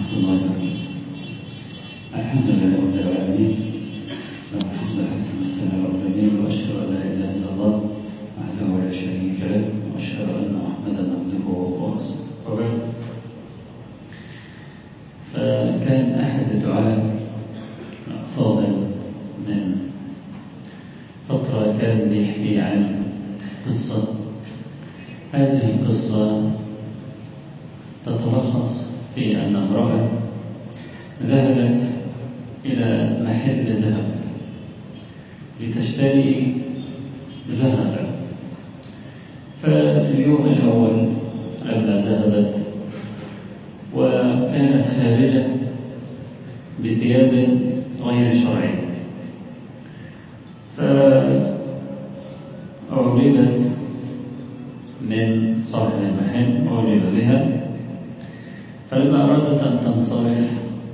الله وبركاته الحمد لله رب العالمين له الحمد الحسن والثناء والجميل واشهد ان لا اله الا الله وحده لا شريك له واشهد ان محمدا عبده ورسوله وبعد فكان احد الدعاء فاضل من فتره كان بيحكي عن قصه هذه القصه تتلخص في أن امرأة ذهبت إلى محل ذهب لتشتري ذهبا ففي اليوم الأول لما ذهبت وكانت خارجة بثياب غير شرعية فأعجبت من صاحب المحل أعجب بها فلما أرادت أن تنصرف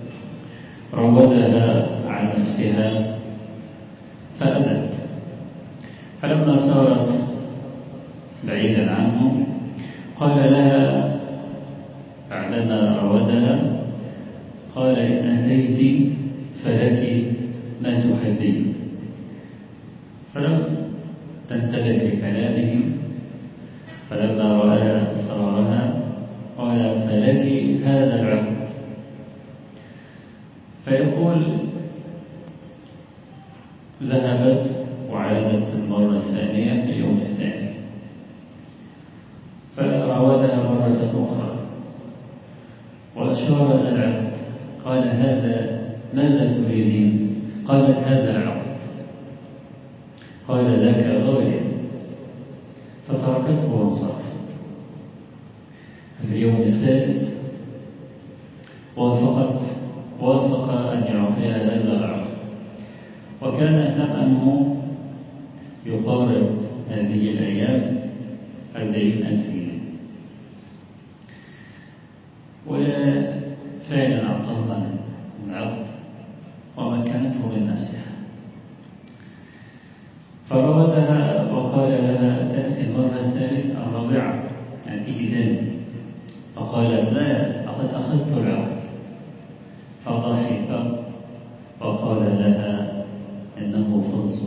روضها عن نفسها فأبت فلما سارت بعيدا عنه قال لها بعدما راودها قال إن أتيت فلك ما تحبين فلم تنتبه لكلامه فلما رأى إصرارها قال فلك هذا العقد فيقول ذهبت وعادت المرة الثانية في اليوم الثاني فراودها مرة أخرى وأشار إلى العقد قال هذا ماذا تريدين؟ قالت هذا العقد قال ذاك غالي فتركته وانصرف في اليوم الثالث وافقت وافق أن يعطيها هذا العقد وكان ثمنه يقارب هذه الأيام أربعين ألف جنيه وفعلا أعطاها العقد ومكنته من نفسها فراودها وقال لها تأتي المرة الثالثة الرابعة يعني تيجي تاني فقالت لا لقد أخذت العقد فضحك وقال لها إنه فلس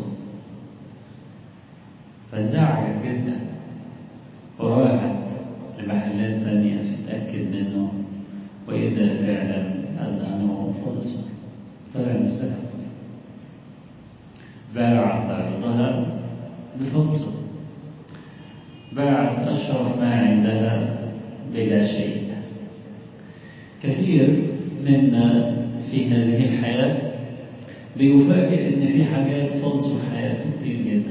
فانزعجت جدا وراحت لمحلات ثانية تتأكد منه وإذا فعلا أنه فلس طلع مستحق باعت أرضها بفلس باعت أشرف ما عندها بلا شيء كثير منا في هذه الحياة بيفاجئ إن في حاجات فلس في حياته كتير جدا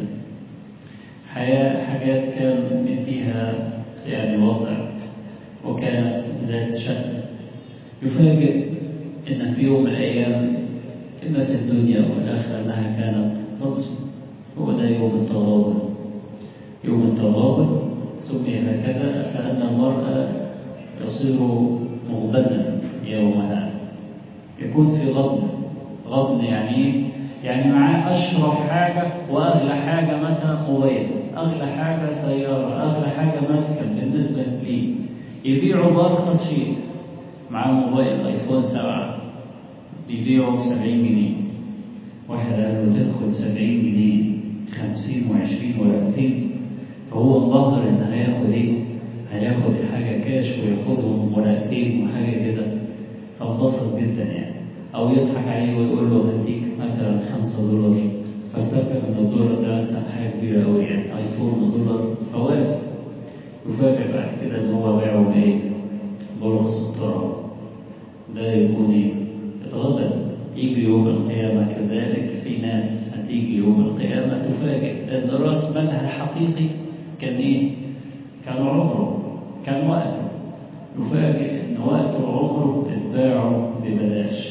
حياة حاجات كان مديها يعني وضع وكانت ذات شأن يفاجئ إن في يوم من الأيام إما في الدنيا وفي الآخرة أنها كانت فلس هو ده يوم التغابن يوم التغابن سمي هكذا كأن المرأة يصير مغبنا يومها يكون في غضن غضن يعني يعني معاه أشرف حاجة وأغلى حاجة مثلا موبايل أغلى حاجة سيارة أغلى حاجة مسكن بالنسبة لي يبيعوا بأرخص شيء معاه موبايل ايفون 7 بيبيعوا ب 70 جنيه واحد قال له تدخل 70 جنيه 50 و20 و30 فهو انبهر ان هياخد ايه؟ هياخد الحاجه كاش وياخدهم ورقتين وحاجه كده فانبسط جدا يعني او يضحك عليه ويقول له هديك مثلا 5 دولار فافتكر ان الدولار ده مثلا حاجه كبيره قوي يعني ايفون ودولار فوافق يفاجئ بعد كده ان هو باعه بايه؟ برخص التراب ده يكون ايه؟ اتغضب يجي يوم القيامه كذلك في ناس هتيجي يوم القيامه تفاجئ ان راس مالها الحقيقي كان ايه؟ كان عمره كان وقته يفاجئ ان وقته وعمره اتباعوا ببلاش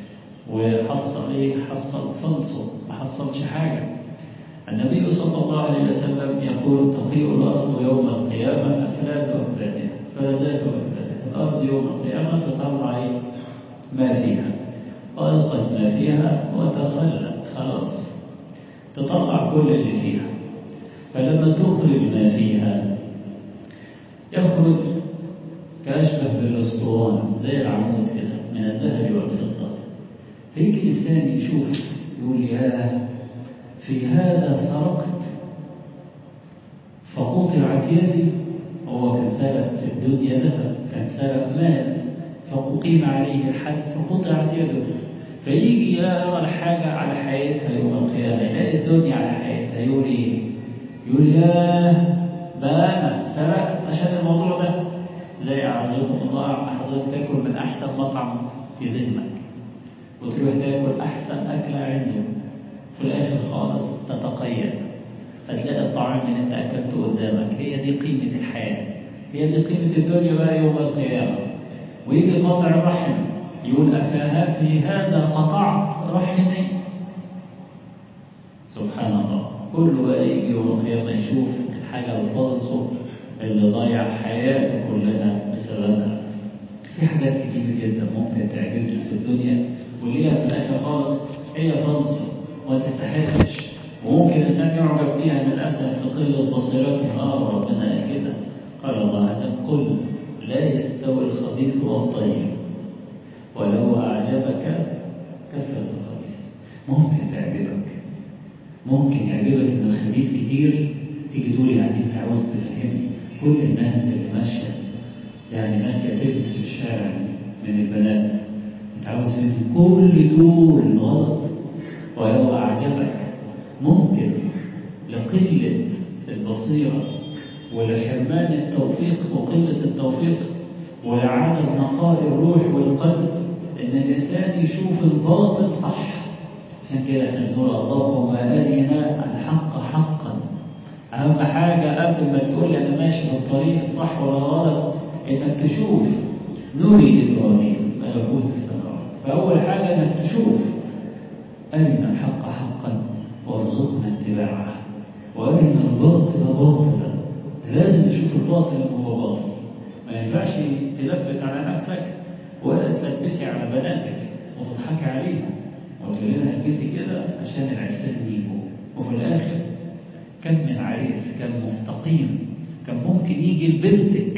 وحصل ايه؟ حصل فلسه ما حصلش حاجه النبي صلى الله عليه وسلم يقول تطيء الارض يوم القيامه افلاد اكبادها فلذات اكبادها الارض يوم القيامه تطلع ايه؟ ما فيها والقت ما فيها وتخلت خلاص تطلع كل اللي فيها فلما تخرج ما فيها يخرج كأشبه بالأسطوانة زي العمود كده من الإنسان يشوف يقول يا في هذا سرقت فقطعت يدي هو كان سرق في الدنيا ذهب كان سرق مال فأقيم عليه الحد فقطعت يده فيجي يرى الحاجة على حياتها يوم القيامة يلاقي الدنيا على حياتها يقول إيه؟ يقول يا ده أنا سرقت عشان الموضوع ده زي أعزكم الله حضرتك تاكل من أحسن مطعم في ذهنك وتروح تاكل أحسن أكلة عنده في الآخر خالص تتقيد فتلاقي الطعام اللي أنت أكلته قدامك هي دي قيمة الحياة هي دي قيمة الدنيا بقى يوم القيامة ويجي قاطع الرحم يقول أفاها في هذا قطعت رحمي سبحان الله كل بقى يجي يوم القيامة يشوف الحاجة الفاضصة اللي ضيع حياته كلنا بسببها في حاجات كتير جدا ممكن تعجبني في الدنيا واللي هي في الآخر خالص هي فاضصة وما تستحقش وممكن الإنسان يعجب بيها للأسف لقلة بصيرته آه ربنا قال كده قال الله عز وجل قل لا يستوي الخبيث والطيب ولو أعجبك كثرة الخبيث ممكن تعجبك ممكن يعجبك إن الخبيث كتير تيجي تقول يعني أنت عاوز تفهمني كل الناس اللي ماشية يعني ماشية تلبس في الشارع من البنات أنت عاوز منهم كل دول غلط ولو أعجبك ممكن لقلة البصيرة ولحرمان التوفيق وقلة التوفيق ولعدم نقاء الروح والقلب إن الإنسان يشوف الباطل صح عشان كده احنا بنقول اللهم أرنا الحق حقا أهم حاجة قبل ما تقول لي أنا ماشي في الطريق الصح ولا غلط إنك تشوف نوري إبراهيم ملكوت السماوات فأول حاجة إنك تشوف أرنا الحق حقا وارزقنا اتباعه وأرنا الباطل باطلا لازم تشوف الباطل هو باطل ما ينفعش تلبس على نفسك ولا تلبسي على بناتك وتضحكي عليها وتقول لها البسي كده عشان العرسان يجوا وفي الآخر كم من عريس كان مستقيم كان ممكن يجي لبنتك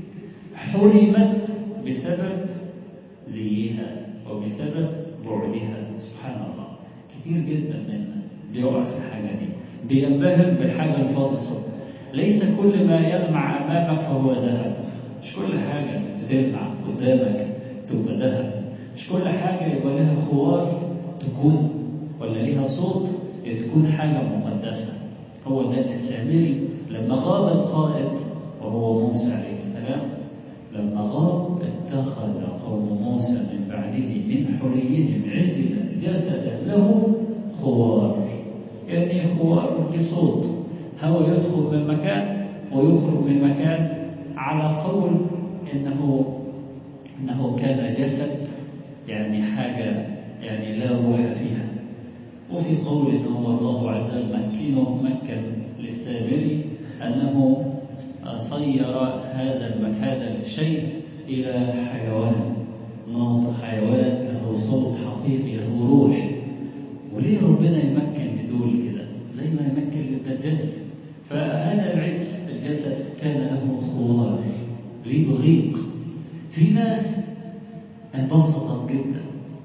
حرمت بسبب زيها وبسبب بعدها سبحان الله كتير جدا منا بيقع في الحاجة دي بينبهر بالحاجة الفاضصة ليس كل ما يلمع أمامك فهو ذهب مش كل حاجة بتلمع قدامك تبقى ذهب مش كل حاجة يبقى لها خوار تكون ولا لها صوت تكون حاجة مقدسة هو ده السامري لما غاب القائد وهو موسى عليه السلام لما غاب اتخذ قوم موسى من بعده من حليهم عجلا جسدا له خوار يعني خوار بصوت هو يدخل من مكان ويخرج من مكان على قول انه انه كان جسد يعني حاجه يعني لا روح فيها وفي قول انه الله عز وجل مكنه مكن للسامري انه صير هذا هذا الشيء الى حيوان ناطق حيوان له صوت حقيقي له روح وليه ربنا يمكن لدول كده زي ما يمكن للدجال فهذا العجل الجسد كان له خوار ليه ضغيق في ناس انبسطت جدا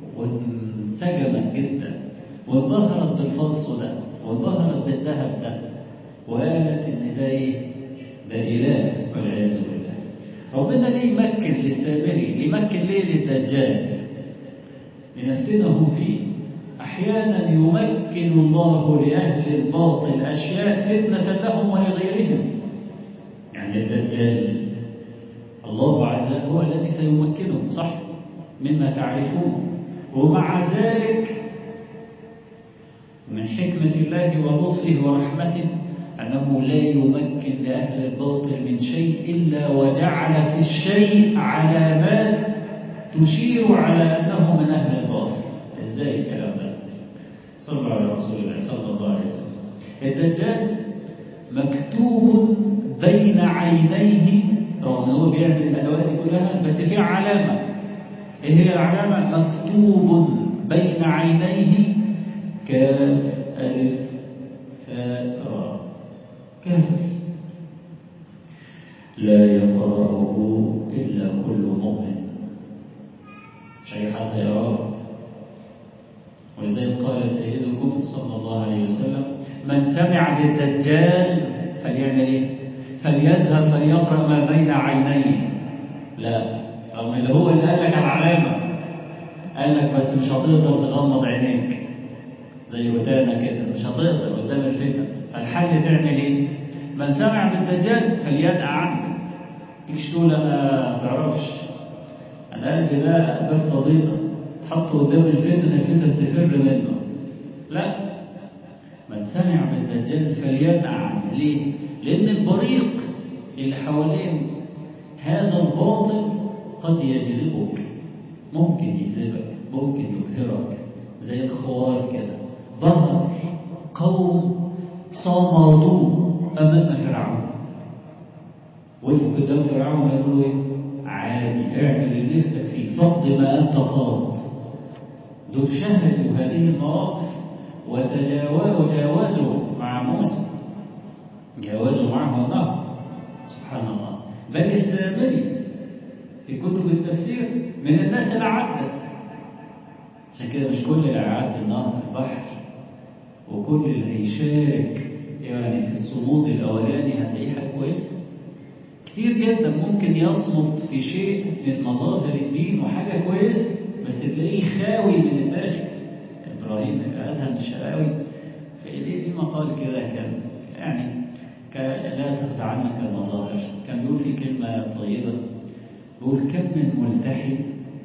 وانسجمت جدا وانبهرت بالفلس ده وانبهرت بالذهب ده وقالت ان ده ايه؟ ده اله والعياذ بالله ربنا ليه يمكن للسامري يمكن ليه للدجال لنفتنهم فيه احيانا يمكن الله لاهل الباطل اشياء فتنه لهم ولغيرهم يعني الدجال الله عز وجل هو الذي سيمكنهم صح مما تعرفون ومع ذلك من حكمة الله ولطفه ورحمته أنه لا يمكن لأهل الباطل من شيء إلا وجعل في الشيء علامات تشير على أنه من أهل الباطل إزاي الكلام ده؟ صلى الله على رسول الله صلى الله عليه وسلم الدجال مكتوب بين عينيه رغم أنه بيعمل الأدوات دي كلها بس في علامة إيه هي العلامة؟ مكتوب بين عينيه كاف ألف فاء راء كافر لا يقرأه إلا كل مؤمن مش أي حد يراه الله عليه وسلم من سمع بالدجال فليعمل ايه؟ فليذهب فليقرأ ما بين عينيه لا رغم اللي هو اللي قال لك العلامة قال لك بس مش هتقدر تغمض عينيك زي ودانا كده مش هتقدر قدام الفتن فالحل تعمل ايه؟ من سمع بالدجال فليدع عنه مش تقول انا ما تعرفش انا قلبي ده بس طبيعه تحط قدام الفتن الفتن تفر منه لا من سمع بالدجال فليدع عنه ليه؟ لان البريق اللي حوالين هذا الباطل قد يجذبك ممكن يجذبك ممكن يبهرك زي الخوار كده ظهر قوم صمدوا امام فرعون وقفوا قدام فرعون قالوا له ايه؟ عادي اعمل اللي نفسك فيه فقد ما انت قاض دول شهدوا هذه المواقف وتجاوزوا مع موسى جاوزوا معه النهر سبحان الله بل السامري في كتب التفسير من الناس اللي عدت عشان كده مش كل اللي عدى النهر البحر وكل اللي هيشارك يعني في الصمود الاولاني هتلاقيه حاجه كويسه كتير جدا ممكن يصمد في شيء من مظاهر الدين وحاجه كويسه بس تلاقيه خاوي من الداخل ابراهيم ادهم الشراوي في ليه في مقال كده كان يعني لا تخدعنك المظاهر كان بيقول في كلمه طيبه بيقول كم من ملتحي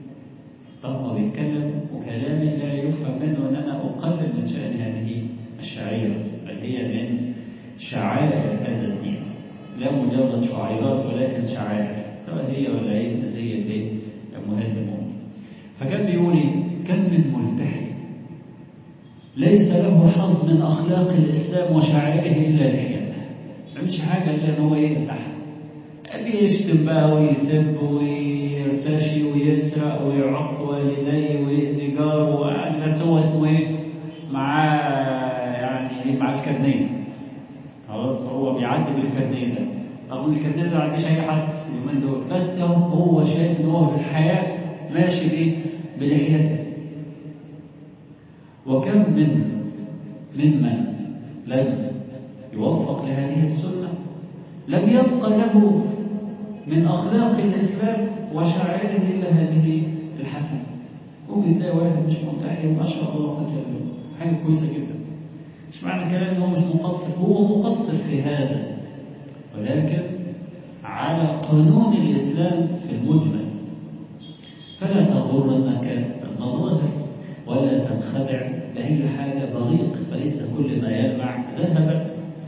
رغم بيتكلم وكلامي لا يفهم منه ان انا اقلل من شان هذه الشعيره بل هي من شعائر هذا الدين لا مجرد شعيرات ولكن شعائر سواء هي ولا هي زي الايه امهات المؤمنين فكان بيقول كم من ملتحي ليس له حظ من اخلاق الاسلام وشعائره الا لحيته ما عملش حاجه الا ان هو يفتح بيشتم بقى ويسب ويرتشي ويسرق ويعق والديه ويأذي جاره بس هو اسمه ايه؟ معاه يعني ايه معاه الكارنيه خلاص هو بيعدي بالكارنيه ده رغم الكارنيه ده ما عنديش اي حد اليومين دول بس هو شايف ان هو في الحياه ماشي بايه؟ بلحيته وكم من ممن لم يوفق لهذه السنه لم يبق له من أخلاق الإسلام وشعائره إلا هذه الحسنة ممكن تلاقي واحد مش ملتحي ما شاء الله قد حاجة كويسة جدا مش معنى كلام إن هو مش مقصر هو مقصر في هذا ولكن على قانون الإسلام في المجمل فلا تغرنك المظاهر ولا تنخدع بأي حاجة بريق فليس كل ما يلمع ذهبا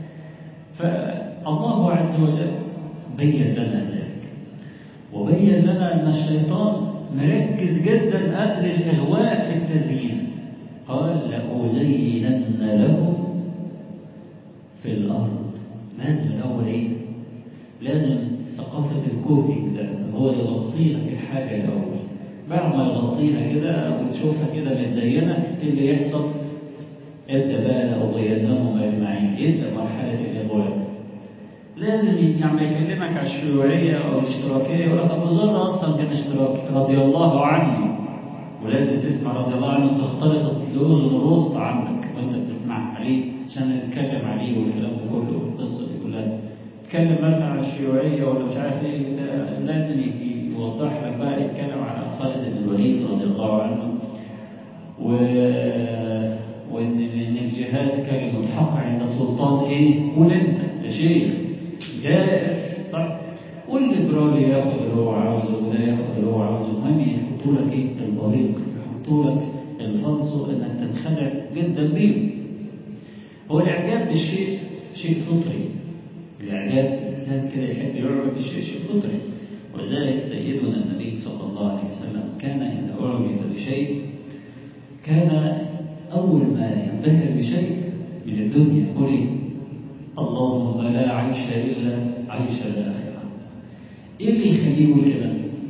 فالله عز وجل بين لنا ذلك وبين لنا أن الشيطان مركز جدا قبل الإغواء في التزيين قال لأزينن لهم في الأرض لازم الأول إيه؟ لازم ثقافة الكوفي ده هو يغطي لك الحاجة الأول بعد ما يغطيها كده وتشوفها كده متزينة إيه اللي يحصل؟ ابدأ بقى لأغوينهم أجمعين يبدأ مرحلة الإغواء لازم يعني يكلمك على الشيوعية أو الاشتراكية يقول لك أبو ذر أصلا كان اشتراكي رضي الله عنه ولازم تسمع رضي الله عنه تختلط الأذن الوسطى عندك وأنت بتسمع عليه عشان نتكلم عليه والكلام ده كله القصة دي كلها تتكلم مثلا على الشيوعية ولا مش عارف إيه لازم يوضح لك بقى يتكلم على خالد بن الوليد رضي الله عنه و وإن إن الجهاد كلمة حق عند سلطان إيه؟ قول أنت يا شيخ جائر صح والليبرالي ياخد اللي هو عاوزه وده ياخد اللي هو عاوزه المهم يحطوا لك ايه البريق يحطوا لك الفلسو انك تنخدع جدا بيه هو الاعجاب بالشيء شيء فطري الاعجاب الانسان كده يحب يعجب بالشيء شيء فطري ولذلك سيدنا النبي صلى الله عليه وسلم كان اذا اعجب بشيء كان اول ما ينبهر بشيء من الدنيا يقول ايه اللهم لا عيش إلا عيش الآخرة إيه اللي يخليه يقول كده؟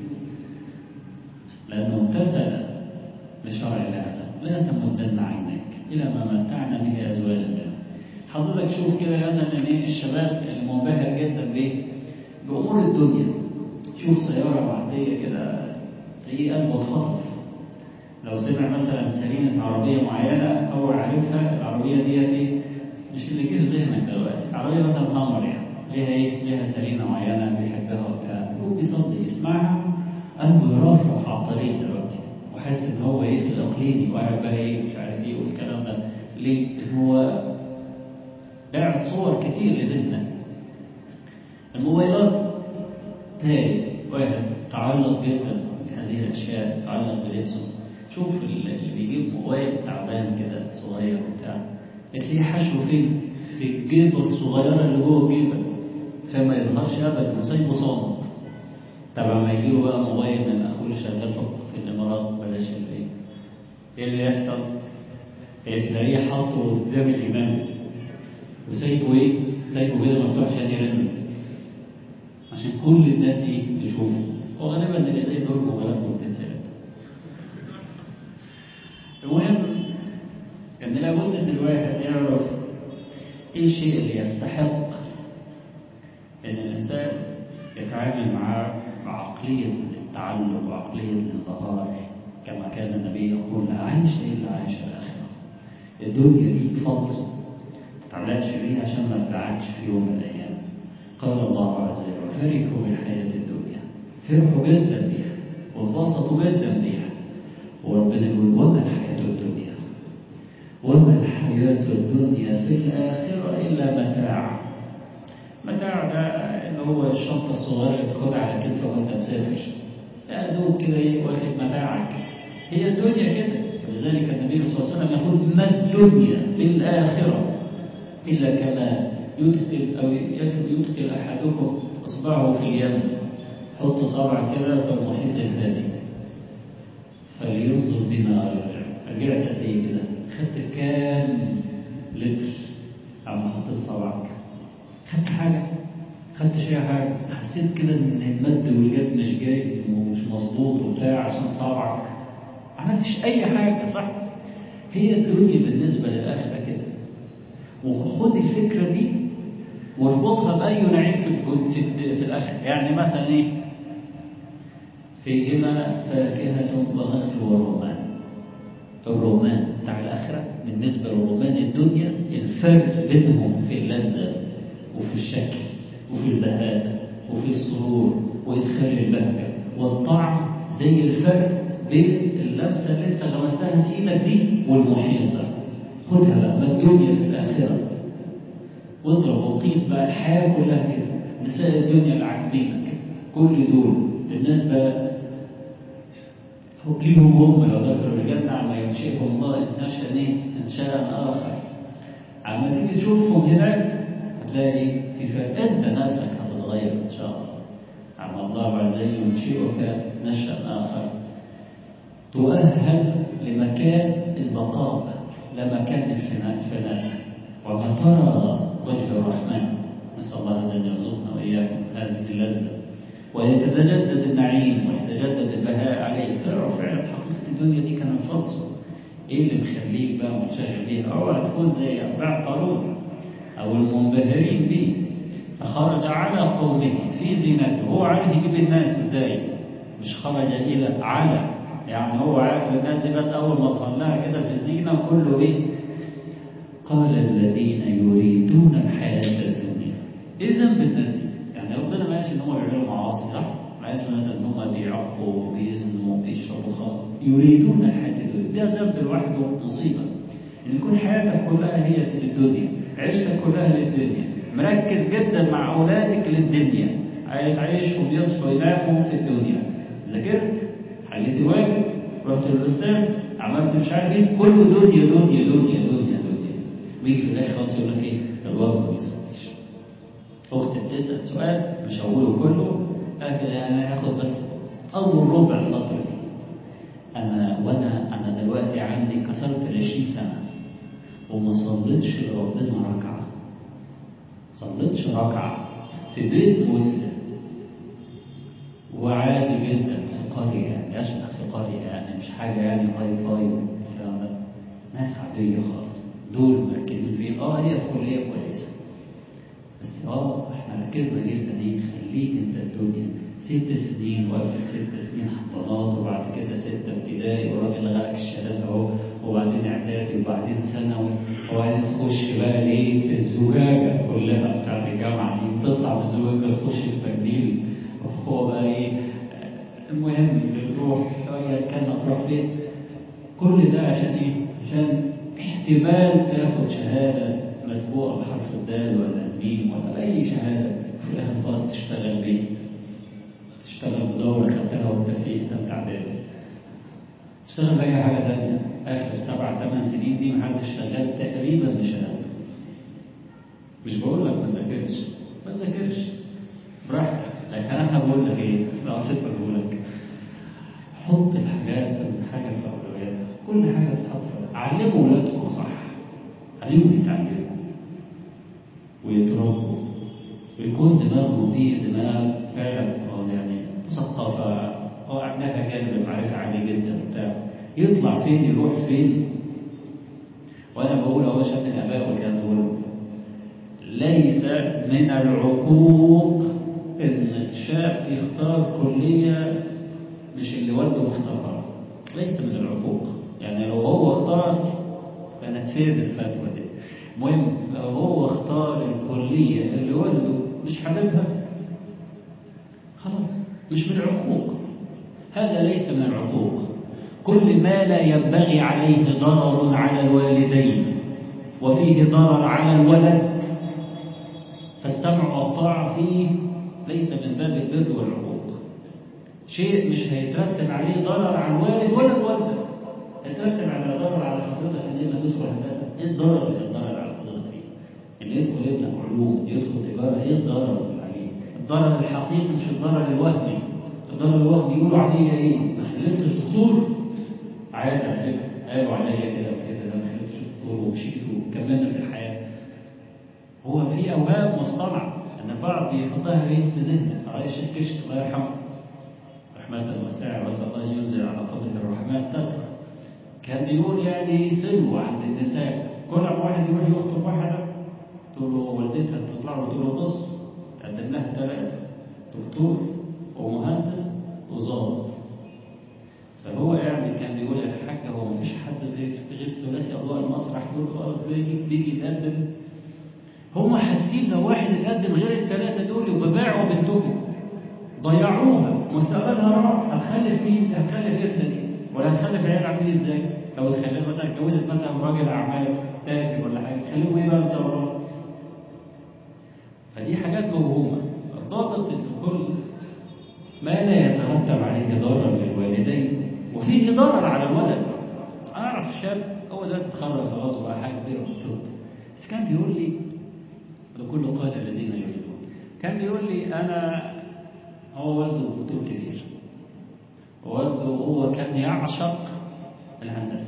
لأنه امتثل لشرع الله لا تمدن عينيك إلى ما متعنا به أزواجا منهم حضرتك شوف كده مثلا ايه الشباب المنبهر جدا بايه؟ بأمور الدنيا شوف سيارة معدية كده تلاقيه قلبه اتخطف لو سمع مثلا سرينة عربية معينة هو عارفها العربية دي ايه مش اللي جه في ذهنك دلوقتي عربية مثلا هامر يعني ليها ايه ليها سرينة معينة بيحبها وبتاع هو بيصلي يسمعها قلبه يرفرف على الطريق دلوقتي وحاسس ان هو ايه في الاقليمي وقاعد بقى ايه مش عارف ايه والكلام ده ليه؟ ان هو قاعد صور كتير لذهنك الموبايلات تاني واحد تعلق جدا بهذه الاشياء تعلق بلبسه شوف اللي بيجيب موبايل تعبان كده صغير وبتاع تلاقيه حشو فين؟ في الجيبه الصغيره اللي جوه الجيبه عشان ما يظهرش ابدا وسايبه صامت طبعا ما يجيله بقى موبايل من اخوه اللي شغال في الامارات بلاش الايه ايه اللي يحصل؟ تلاقيه حاطه قدام الامام وسايبه ايه؟ سايبه كده مفتوح عشان يرن عشان كل الناس ايه تشوفه وغالبا اللي زي دول موبايلات بتتسرق المهم ان لابد ان الواحد يعرف ايه الشيء اللي يستحق ان الانسان يتعامل معاه بعقليه التعلق وعقليه الانبهار كما كان النبي يقول لا عيش الا عيش الاخره الدنيا دي فضل ما تعلقش بيها عشان ما تبعكش في يوم من الايام قال الله عز وجل فرحوا بالحياه الدنيا فرحوا جدا بيها وانبسطوا جدا بيها وربنا يقول وما الحياه الدنيا وما الحياه الدنيا في الاخره الا متاع متاع ده اللي هو الشنطه الصغيره اللي تاخدها على كتفك وانت مسافر لا دوب كده ايه واخد متاعك هي الدنيا كده ولذلك النبي صلى الله عليه وسلم يقول ما الدنيا في الآخرة إلا كما يدخل أو يدخل أحدكم إصبعه في اليم حط صبع كده في المحيط الهادي فلينظر بما رجع رجعت قد إيه كده خدت كام لتر عم حطيت صبعك خدت حاجة خدت شيء حاجة حسيت كده إن المد والجد مش جاي ومش مظبوط وبتاع عشان صبعك عملتش اي حاجة صح هي الدنيا بالنسبة للآخرة كده وخد الفكرة دي واربطها بأي نعيم في في, في الآخرة يعني مثلا إيه فيهما فاكهة ونخل ورمان الرمان بتاع الآخرة بالنسبة للرمان الدنيا الفرق بينهم في اللذة وفي الشكل وفي البهاء وفي السرور وإدخال البهجة والطعم زي الفرق بين اللمسه اللي انت لمستها في ايدك دي والمحيط ده خدها بقى ما الدنيا في الاخره واضرب وقيس بقى الحياه كلها كده نساء الدنيا اللي عاجبينك كل دول بالنسبه ليهم هم لو دخلوا الجنه عما ينشئهم الله انشاء ايه؟ انشاء اخر عما تيجي تشوفهم هناك هتلاقي في فرق انت نفسك هتتغير ان شاء الله عما الله عز وجل ينشئك نشأ اخر تؤهل لمكان البقاء لا مكان الفناء وما ترى وجه الرحمن نسأل الله عز وجل يرزقنا وإياكم هذه اللذة ويتجدد النعيم ويتجدد البهاء عليه تعرف فعلا حقيقة الدنيا دي كان فرصة ايه اللي مخليك بقى منشغل بيها اوعى تكون زي اتباع قارون او المنبهرين بيه فخرج على قومه في زينته هو عارف يجيب الناس ازاي مش خرج الى على يعني هو عارف الناس دي بس اول ما طلعها كده في الزينه كله ايه قال الذين يريدون الحياه الدنيا ايه ذنب الناس دي يعني ربنا ما قالش ان هم بيعملوا معاصي صح ما قالش مثلا ان هم بيعقوا وبيزنوا وبيشربوا خمر يريدون الحياه الدنيا ده ذنب لوحده مصيبه ان يكون حياتك كلها هي الدنيا عيشتك كلها للدنيا مركز جدا مع اولادك للدنيا عايز تعيشهم يصحوا يناموا في الدنيا ذاكرت حليت الواجب رحت للاستاذ عملت مش عارف ايه كله دنيا دنيا دنيا دنيا دنيا ويجي في الاخر خلاص يقول لك ايه الواجب ما بيصليش اختي بتسال سؤال مش هقوله كله لكن انا هاخد بس اول ربع سطر فيه انا وانا انا دلوقتي عندي كسرت ال 20 سنه وما صليتش لربنا ركعه صليتش ركعه في بيت مسلم وعادي جدا في قريه يعني يشبه في قريه يعني مش حاجه يعني هاي فاي والكلام ده ناس عاديه خالص دول مركزين فيه اه هي في كليه كويسه بس اه احنا ركزنا جدا ايه خليك انت الدنيا ست سنين وقفت ست سنين حضانات وبعد كده ستة ابتدائي والراجل لغاك ثانوي وبعدين تخش بقى ليه الزجاجه كلها بتاعت الجامعه دي تطلع بالزجاجه تخش التجميل هو بقى ايه المهم بتروح شويه كان تروح فين كل ده عشان ايه؟ عشان احتمال تاخد شهاده مسبوقه بحرف الدال ولا الميم ولا اي شهاده في الاخر خلاص تشتغل بيه تشتغل بدورة خدتها وانت في ثالثة اعدادي تشتغل بأي حاجة تانية آخر سبع ثمان سنين دي محدش شغال تقريبا بشهادته مش بقول لك ما تذاكرش ما تذاكرش براحتك لكن انا بقول لك ايه؟ لو سيبك بقول لك حط الحاجات حاجة في أولوياتها كل حاجة تتحط في علموا ولادكم صح علموا يتعلموا ويتربوا ويكون دماغهم دي دماغ فعلا يعني مثقفة أو عندها جانب معرفة عالي جدا بتاع يطلع فين يروح فين وأنا بقول أهو عشان الآباء والكلام دول ليس من العقوق إن الشاب يختار كلية مش اللي والده مختارها ليس من العقوق يعني لو هو اختار كانت فين الفتوى دي المهم لو هو اختار الكلية اللي والده مش حاببها خلاص مش من العقوق هذا ليس من العقوق كل ما لا ينبغي عليه ضرر على الوالدين وفيه ضرر على الولد فالسمع والطاعة فيه ليس من باب البر والعقوق شيء مش هيترتب عليه ضرر على الوالد ولا الوالدة هيترتب على ضرر على حضرتك ان انت تدخل هندسه ايه الضرر اللي الضرر على حضرتك فيه؟ ان يدخل ابنك علوم يدخل تجاره ايه الضرر اللي عليه؟ الضرر الحقيقي مش الضرر الوهمي الضرر الوهمي يقولوا عليه ايه؟ ما خليتش دكتور عادي على فكره قالوا عليا كده وكده ده ما خليتش دكتور ومشيت وكملنا في الحياه هو في اوهام مصطنعه ان البعض بيحطها ايه في ذهنه على الشيخ كشك الله يرحمه رحمة واسعة واسأل الله ينزل على قبر الرحمن تكفى كان بيقول يعني سلوى عند النساء كل ما واحد يروح يخطب واحدة تقول له والدتها تطلع له تقول له بص قدم لها ثلاثة دكتور ومهندس وظابط فهو يعني كان بيقول يا حاجة هو مفيش حد غير غير ثلاثي أضواء المسرح دول خالص بيجي بيجي يتقدم هم حاسين لو واحد اتقدم غير الثلاثة دول يبقى باعوا بنتهم ضيعوها مستقبلها راح هتخلف مين؟ هتخلف ابنها دي ولا هتخلف عيال عاملين ازاي؟ لو تخلف مثلا اتجوزت مثلا راجل اعمال تاجر ولا حاجه تخليهم ايه بقى متصورات؟ فدي حاجات موهومه الضابط ان كل ما لا يترتب عليه ضرر للوالدين وفيه ضرر على الولد اعرف شاب هو ده اتخرج خلاص بقى حاجه كبيره في الطب بس كان بيقول لي لكل قال الذين يريدون كان بيقول لي انا هو والده دكتور كبير والده هو كان يعشق الهندسة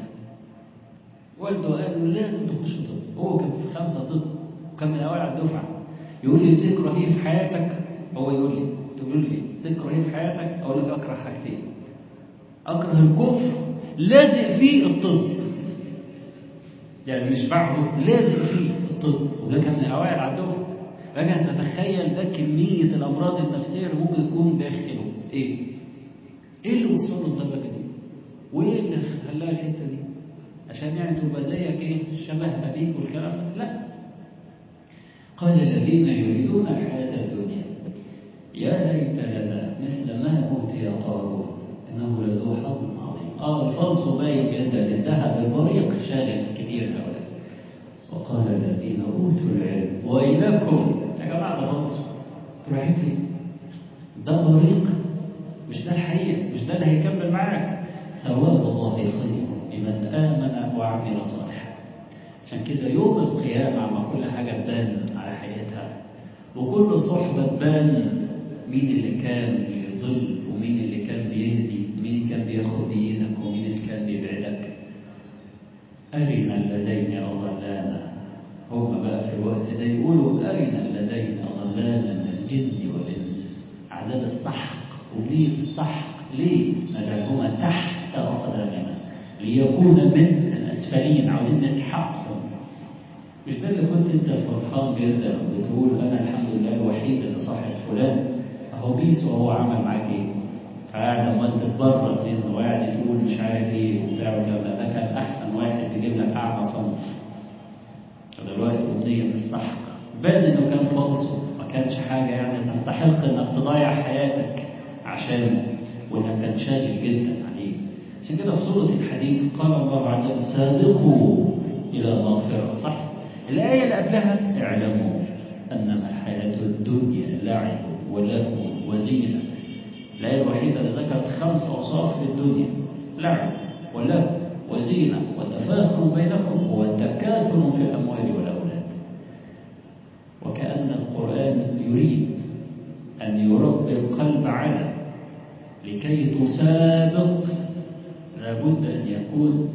والده قال له لازم تخش طب هو كان في خمسة طب وكان من أوائل الدفعة يقول لي تكره إيه في حياتك هو يقول لي تقول لي تكره إيه في حياتك أقول لك أكره حاجتين أكره الكفر لازق فيه الطب يعني مش بعده لازق فيه الطب وده كان من أوائل على الدفعة لكن أن تتخيل ده كمية الأمراض النفسية اللي ممكن تكون داخله إيه؟ إيه اللي وصله الدرجة دي؟ وإيه اللي خلاها الحتة دي؟ عشان يعني تبقى زيك إيه؟ شبه أبيك والكلام ده؟ لا. قال الذين يريدون الحياة الدنيا يا ليت لنا مثل ما أوتي قارون إنه لذو حظ عظيم. قال الفرس باين جدا انتهى بطريق شاغل كثير هؤلاء. وقال الذين أوتوا العلم وإليكم يا جماعة ده خالص رايحين فين؟ ده طريق مش ده الحقيقة مش ده اللي هيكمل معاك ثواب الله خير لمن آمن وعمل صالحا عشان كده يوم القيامة مع كل حاجة تبان على حياتها وكل صحبة تبان مين اللي كان يضل ومين اللي كان بيهدي ومين اللي كان بياخد بإيدك ومين اللي كان بيبعدك أرنا اللذين أضلانا هم بقى في الوقت ده يقولوا أرنا اللذين أضلانا من الجن والإنس عذاب السحق وليه السحق ليه نجعلهما تحت أقدامنا ليكون من الأسفلين عاوزين نسحقهم مش ده اللي كنت انت فرحان جدا وبتقول انا الحمد لله الوحيد اللي صاحب فلان اهو بيس وهو عمل معاك ايه فقاعد لما انت تتبرر منه وقاعد تقول مش عارف ايه وبتاع وكذا ده كان احسن واحد بيجيب لك اعلى صنف عشانه وانك تنشغل جدا عليه عشان كده في سورة الحديد قال الله عز وجل سابقوا إلى مغفرة صح؟ الآية اللي قبلها اعلموا أنما الحياة الدنيا لعب ولهو وزينة الآية الوحيدة اللي ذكرت خمس أوصاف للدنيا لعب ولهو وزينة وتفاخر بينكم وتكاثر في الأموال والأولاد وكأن القرآن يريد أن يربي القلب على لكي تسابق لابد أن يكون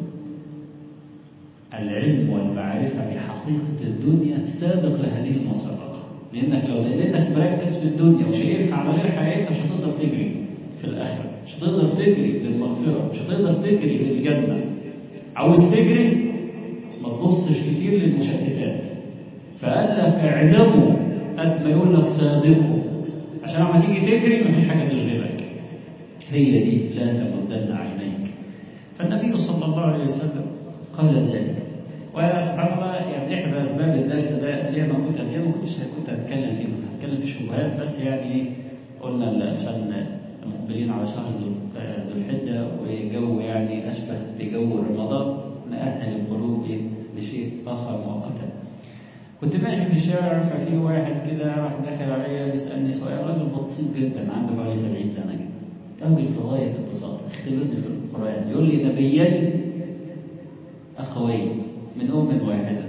العلم والمعرفة بحقيقة الدنيا سابق لهذه المسابقة لأنك لو لقيتك مركز في الدنيا وشايفها على غير حقيقتها مش هتقدر تجري في الآخرة مش هتقدر تجري للمغفرة مش هتقدر تجري للجنة عاوز تجري ما تبصش كتير للمشتتات فقال لك اعلموا قد ما يقول لك سابقوا عشان لما تيجي تجري مفيش حاجة تشغلك هي دي لا تمدن عينيك فالنبي صلى الله عليه وسلم قال ذلك وسبحان الله يعني احدى اسباب الدرس ده ليه ما كنت ليه ما كنتش كنت هتكلم فيه كنت هتكلم في الشبهات بس يعني ايه قلنا عشان مقبلين على شهر ذو الحجه وجو يعني اشبه بجو رمضان نأهل القلوب لشيء اخر مؤقتا كنت ماشي في الشارع ففي واحد كده راح داخل عليا بيسالني سؤال راجل بسيط جدا عنده حوالي 70 سنه كده راجل في غايه البساطه اختبرني في القران يقول لي نبيين اخوين من ام واحده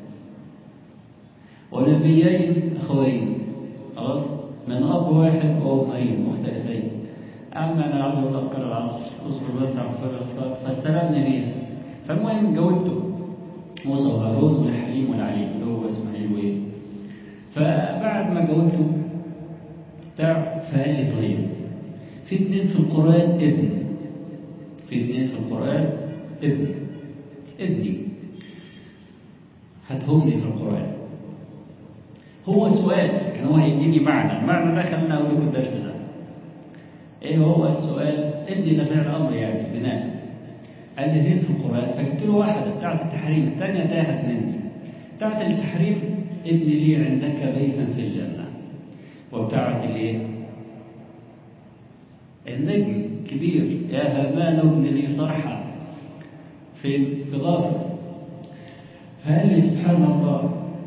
ونبيين اخوين خلاص من اب واحد وامين مختلفين اما انا عاوز اقول اذكار العصر اصبر بس على اذكار فاستلمني بيها فالمهم جاوبته موسى وهارون والحليم والعليم اللي هو اسماعيل وايه فبعد ما جاوبته بتاع فقال لي طيب في اثنين في القران ابن في اثنين في القران ابن ابني هاتهم لي في القران هو سؤال كان هو هيديني معنى المعنى ده خلينا اقول لكم الدرس ده ايه هو السؤال ابني ده فعل امر يعني بناء قال لي فين في القرآن؟ فجبت له واحدة بتاعت التحريم، الثانية تاهت مني. بتاعت التحريم ابني لي عندك بيتا في الجنة. وبتاعت الايه؟ النجم كبير يا هامان ابن لي صرحة فين؟ في غافر. فقال لي سبحان الله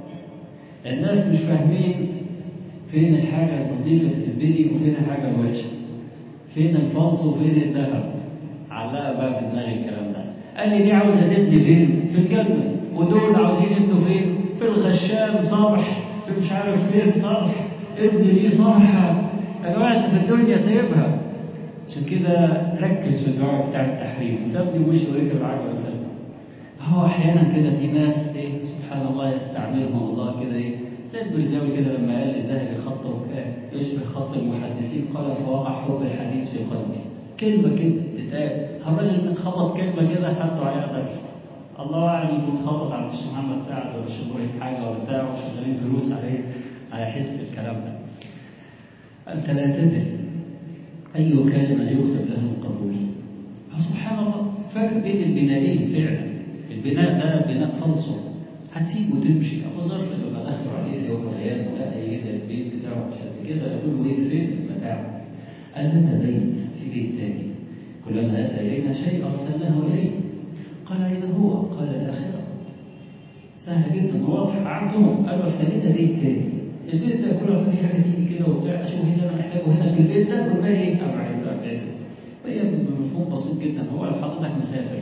الناس مش فاهمين فين الحاجة النظيفة اللي تتبني وفين الحاجة الوحشة. فين الفلس وفين الذهب؟ علقها بقى في دماغي الكلام ده قال لي دي عاوزه تبني فين في الجنه ودول عاوزين يبنوا فين في الغشام صرح في مش عارف فين صرح ابني ليه صرحه يا جماعه انت في الدنيا سايبها عشان كده ركز في الدعاء بتاع التحريم سابني ومشي وركب العجله وسلم هو احيانا كده في ناس ايه سبحان الله يستعملهم الله كده ايه زي البرزاوي كده لما قال الذهبي خطه يشبه خط المحدثين قال فوقع حب الحديث في قلبي كلمه كده تتقال الراجل خبط كلمه كده خدوا عليها درس الله اعلم يكون خبط على الشيخ محمد سعد ولا الشيخ ابراهيم حاجه ولا بتاع وشغالين فلوس عليه على حس الكلام ده انت لا تدري اي كلمه يكتب له القبولين فسبحان الله فرق بين البنائين فعلا البناء ده بناء فلسفه هتسيب وتمشي ابو ذر لما دخلوا عليه في يوم من الايام ولقى يجد البيت بتاعه مش قد كده يقول له ايه فين المتاع؟ قال لنا بيت في بيت تاني كلما أتى إلينا شيء أرسلناه إليه قال أين هو؟ قال الآخرة سهل جدا واضح عندهم قالوا احنا لنا بيت تاني البيت ده كل ما في حاجة تيجي كده وبتاع أشوف هنا أنا محتاجه هنا في البيت ده والباقي أبعد أبعده وهي بمفهوم بسيط جدا هو لو حضرتك مسافر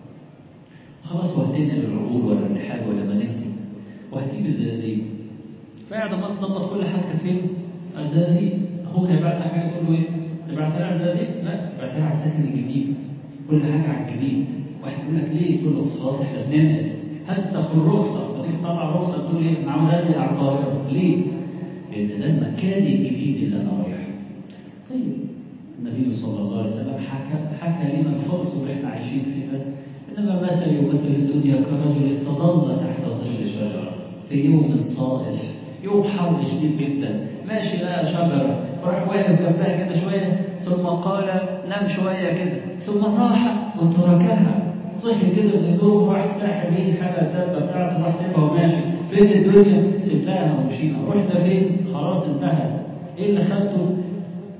خلاص وهدينا للعقول ولا الرحال ولا ما نهدي وهتجيب الزلازل فقاعد ما تظبط كل حاجة فين؟ الزلازل أخوك هيبعت لك حاجة تقول له إيه؟ تبعتها على الزلازل؟ لا تبعتها على السكن الجديد كل حاجة على الجديد واحد يقول لك ليه؟ تقول له خلاص احنا بننقل حتى في الرخصة لما تيجي تطلع رخصة تقول ايه؟ انا عاوز انقل على القاهرة ليه؟ لأن ده المكان الجديد اللي أنا رايحه طيب النبي صلى الله عليه وسلم حكى حكى لنا الفرص اللي احنا عايشين فيه ده انما مثل يمثل الدنيا كرجل استظل تحت ظل شجره في يوم صائف يوم حر شديد جدا ماشي لقى شجره فراح واقف جنبها كده شويه ثم قال نام شويه كده ثم راح وتركها صحي كده من النوم راح ساحب ايه حاجه الدابه بتاعته راح سيبها وماشي فين الدنيا؟ سبناها ومشينا رحنا فين؟ خلاص انتهت ايه اللي خدته؟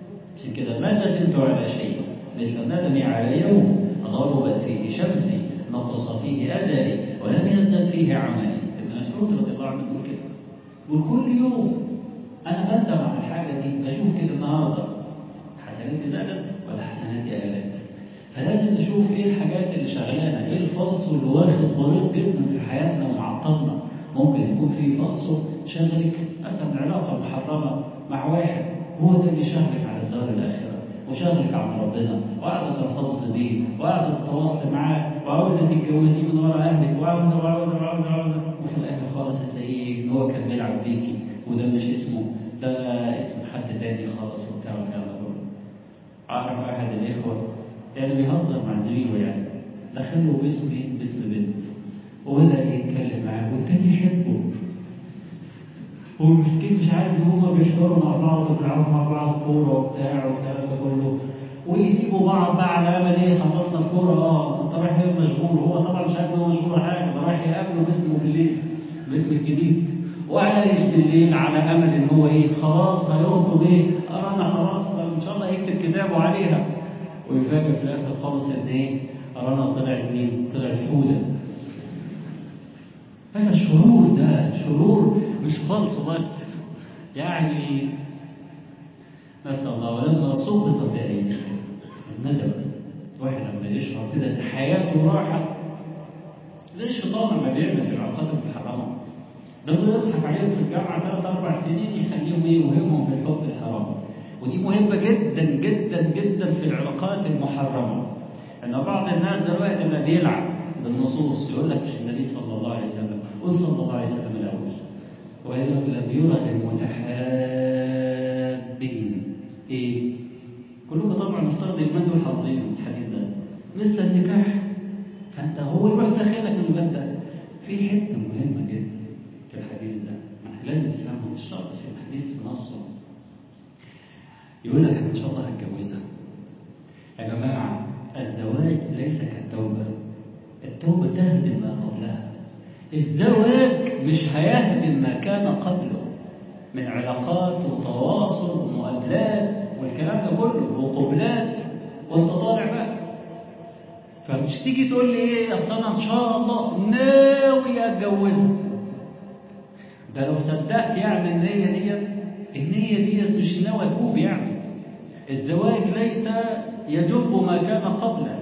عشان كده ما ندمت على شيء مثل الندم على يوم غربت فيه شمسي نقص فيه أجلي ولم يزدد فيه عملي ابن مسعود رضي الله عنه يقول كده وكل يوم أنا بندم على الحاجة دي بشوف كده النهارده حسناتي زادت ولا حسناتي قلت فلازم نشوف ايه الحاجات اللي شغلانا ايه الفصل اللي واخد طريق جدا في حياتنا ومعطلنا ممكن يكون في فصل شغلك مثلا علاقه محرمه مع واحد هو ده اللي شغلك على الدار الاخره وشغلك عن ربنا وقاعده ترتبط بيه وقاعده تتواصل معاه وعاوزه تتجوزيه من ورا اهلك وعاوزه وعاوزه وعاوزه وعاوزه وفي الاخر خالص هتلاقيه ان هو كان بيلعب بيكي وده مش اسمه ده اسم حد تاني خالص وبتاع والكلام ده كله اعرف احد الاخوه يعني بيهزر مع زميله يعني دخله باسم ايه؟ باسم بنت وبدا يتكلم معاه والتاني يحبه هو مسكين مش عارف ان هما بيحضروا مع بعض وبيلعبوا مع بعض كوره وبتاع والكلام ده كله ويسيبوا بعض بقى على امل ايه خلصنا الكوره اه انت رايح فين مشغول هو طبعا مش عارف ان هو مشغول ولا حاجه ده رايح يقابله باسمه بالليل باسم الجديد وقاعد بالليل على امل ان هو ايه خلاص هيخطب ايه ارانا خلاص ان شاء الله يكتب كتابه عليها ويفاجئ في الاخر خالص ان ايه ارانا طلعت مين؟ طلعت حوده هذا الشرور ده شرور مش خالص بس يعني نسأل الله ولما صدق في عينه الندم واحد لما يشعر كده ان حياته راحت زي الشيطان لما بيعمل في العلاقات المحرمه ده يضحك عليهم في الجامعه ثلاث اربع سنين يخليهم ايه يوهمهم في الحب الحرام ودي مهمه جدا جدا جدا في العلاقات المحرمه ان بعض الناس دلوقتي اللي بيلعب بالنصوص يقول لك مش النبي صلى الله عليه وسلم قل صلى الله عليه وسلم الاول وإذا لم يرى المتحابين ايه كلكم طبعا مفترض يلمسوا الحظين من الحديث ده مثل النكاح فانت هو يروح داخلك الباب ده في حته مهمه جدا في الحديث ده لازم تفهمه مش شرط في الحديث بنصه يقول لك ان شاء الله هتجوزها يا جماعه الزواج ليس كالتوبه التوبه تهدم ما قبلها الزواج مش هيهدم ما كان قبله من علاقات وتواصل ومقابلات والكلام ده كله وقبلات وانت طالع بقى فمش تيجي تقول لي ايه اصل انا ان شاء الله ناوي اتجوزها ده لو صدقت يعني النية ديت النية ديت مش ناوي اتوب يعني الزواج ليس يجب ما كان قبله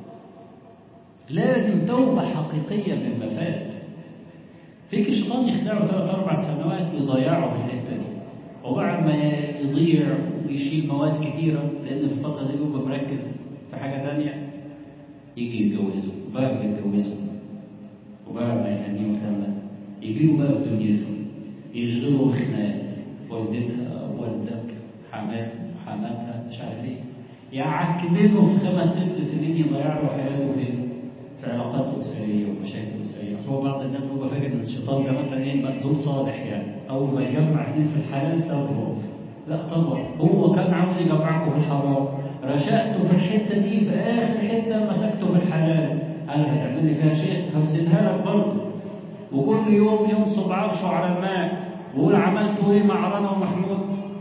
لازم توبة حقيقية مما فات فيك الشيطان يخدعه ثلاث أربع سنوات ويضيعه في الحتة دي وبعد ما يضيع ويشيل مواد كتيرة لأن في الفترة دي بيبقى مركز في حاجة تانية يجي يتجوزه وبعد ما يتجوزه وبعد ما يهنيه وكلام ده يجيله بقى في دنيته يشغله بخناقات والدتها والدك حمات حماتها مش عارف ايه يعكننه في خمس ست سنين يضيع له حياته فين؟ في علاقات أسرية ومشاكل أسرية أصل هو بعض الناس بيبقى فاكر إن الشيطان ده مثلا إيه مأذون صالح يعني أول ما يجمع اثنين في الحلال سابهم لا طبعا هو كان عاوز يجمعكم في الحرام رشقته في الحتة دي في آخر حتة مسكته في الحلال قال هتعمل لي فيها شيء هفسدها لك برضه وكل يوم ينصب عرشه على الماء ويقول عملتوا إيه مع رنا ومحمود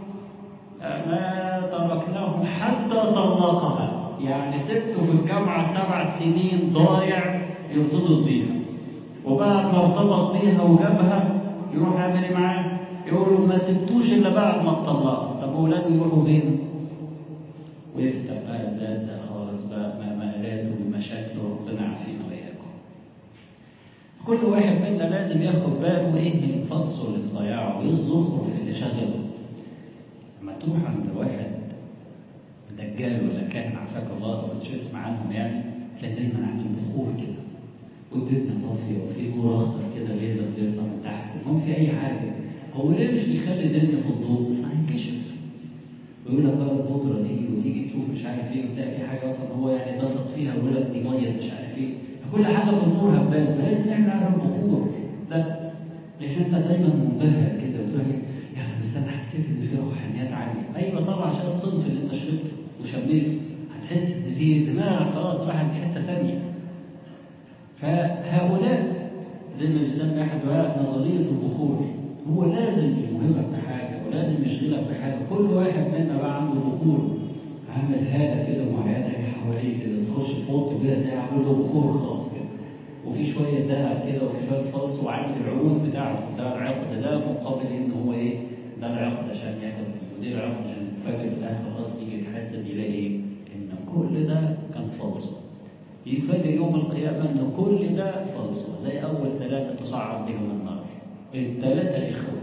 ما تركناه حتى طلقها يعني سبته في الجامعة سبع سنين ضايع يرتبط بيها وبعد ما ارتبط بيها وجابها يروح يعمل ايه معاه؟ يقول له ما سبتوش الا بعد ما اتطلقت طب اولاده يروحوا فين؟ ويفتح بقى ده ده خالص بقى مقالاته ومشاكله ربنا عافينا واياكم. كل واحد منا لازم ياخد باله ايه الفصل اللي ضيعه وايه الزخرف اللي شغله. لما تروح عند واحد دجال ولا كاهن عافاك الله او تسمع عنهم يعني تلاقي دايما عامل بخور كده والدنيا طافيه وفي نور اخضر كده ليزر بيطلع من تحت المهم في اي حاجه هو ليه مش بيخلي الدنيا في الضوء؟ بس هينكشف ويقول لك بقى البودره دي وتيجي تشوف مش عارف ايه وتلاقي في حاجه اصلا هو يعني بسط فيها ويقول لك دي ميه مش عارف ايه فكل حاجه في النور هبان فلازم نعمل عليها البخور ده ليش انت دايما منبهر كده وتقول يا بس انا حسيت ان في روحانيات عاليه ايوه طبعا عشان الصنف اللي انت شربته وشميته هتحس ان في دماغ خلاص راحت في حته ثانيه فهؤلاء زي ما بيسمي احد علماء نظريه البخور هو لازم يوهمك بحاجه ولازم يشغلك بحاجه كل واحد منا بقى عنده بخور عامل هاله كده معينه حواليه كده تخش في اوضته كده تلاقي عامل له بخور خاص كده وفي شويه ذهب كده وفي شويه فلس وعامل العقود بتاعته بتاع العقد ده مقابل ان هو ايه ده العقد عشان ياخد ودي العقد عشان فاكر في الاخر خلاص يجي يتحاسب يلاقي ايه ان كل ده كان فلس يفاجئ يوم القيامه ان كل ده فلس زي اول ثلاثه تصعد بهم النار الثلاثه اخوه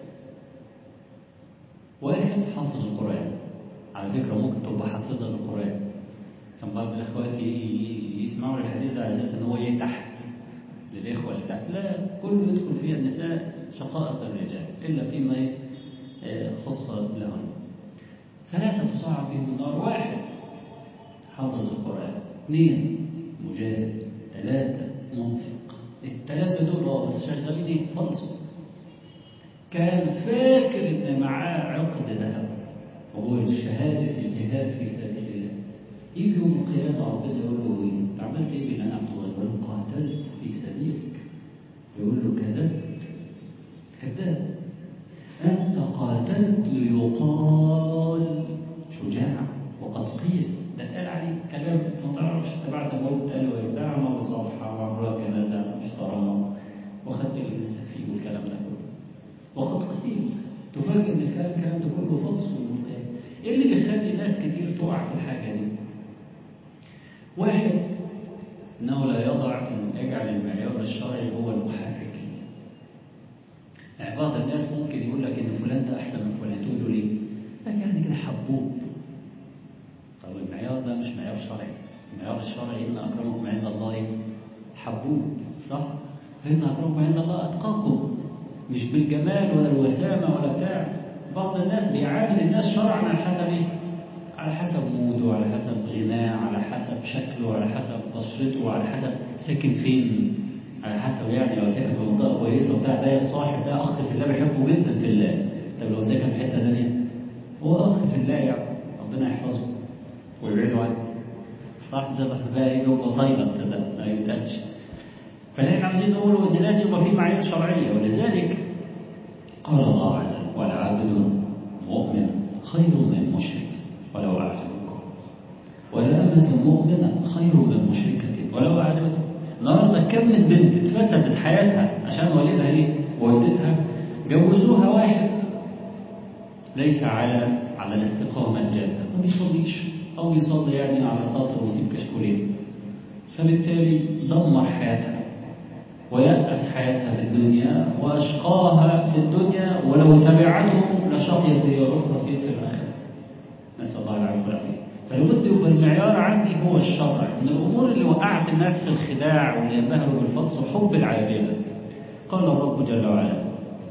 واحد حافظ القرآن على فكرة ممكن تبقى حافظة للقرآن كان بعض الإخوات يسمعوا الحديث ده على أساس إن هو إيه تحت للإخوة اللي تحت لا كله يدخل فيها النساء شقائق الرجال إلا فيما خص لهن ثلاثة تصعب بهم النار واحد حافظ القرآن اثنين مجاهد ثلاثة منفق الثلاثة دول اه بس شغالين ايه؟ فلسفة كان فاكر ان معاه عقد ذهب وهو الشهاده في الجهاد في سبيل الله يجي يوم القيامه ربنا يقول له ايه؟ انت عملت ايه بنعمت يقول له قاتلت في سبيلك يقول له كذبت كذاب انت قاتلت ليقال شجاع وقد قيل ده اتقال عليه كلام انت ما تعرفش انت بعد ما قلت قالوا ايه ده عمل صفحه وعمل جنازه محترمه واخدت السفيه والكلام ده كله وقد قيل تفاجئ ان الكلام الكلام ده كله فلس ومقام ايه اللي بيخلي ناس كتير تقع في الحاجه دي واحد انه لا يضع ان يجعل المعيار الشرعي هو المحرك يعني بعض الناس ممكن يقول لك ان فلان ده احسن من فلان تقول له ليه؟ لك يعني كده حبوب طب المعيار ده مش معيار شرعي المعيار الشرعي ان اكرمكم عند الله حبوب صح؟ فان اكرمكم عند الله اتقاكم مش بالجمال ولا الوسامة ولا بتاع بعض الناس بيعامل الناس شرعا على حسب ايه؟ على حسب موده على حسب غناه على حسب شكله على حسب بشرته على حسب ساكن فين على حسب يعني لو ساكن في منطقة كويسة وبتاع ده صاحب ده أخ في الله بيحبه جدا في الله طب لو ساكن في حتة ثانية هو أخ في الله يعني ربنا يحفظه ويبعده عنه صح زي ما بقى يبقى سايلنت ده ما يتقالش فاحنا عايزين نقول ان لازم يبقى في معايير شرعيه ولذلك قال الله عز وجل والعبد مؤمن خير من مشرك ولو اعجبكم والأمة مؤمنة خير من مشركة ولو أعجبتكم النهارده كم من بنت اتفسدت حياتها عشان والدها ايه؟ والدتها جوزوها واحد ليس على على الاستقامة الجادة ما بيصليش أو يصلي يعني على سطر ويسيب كشكولين فبالتالي دمر حياتها ويأس حياتها في الدنيا وأشقاها في الدنيا ولو تبعته لشقيت هي الأخرى في في الآخرة نسأل الله العافية والعافية فلابد يبقى المعيار عندي هو الشرع من الأمور اللي وقعت الناس في الخداع واللي ينبهروا بالفلس حب العاجلة قال الرب جل وعلا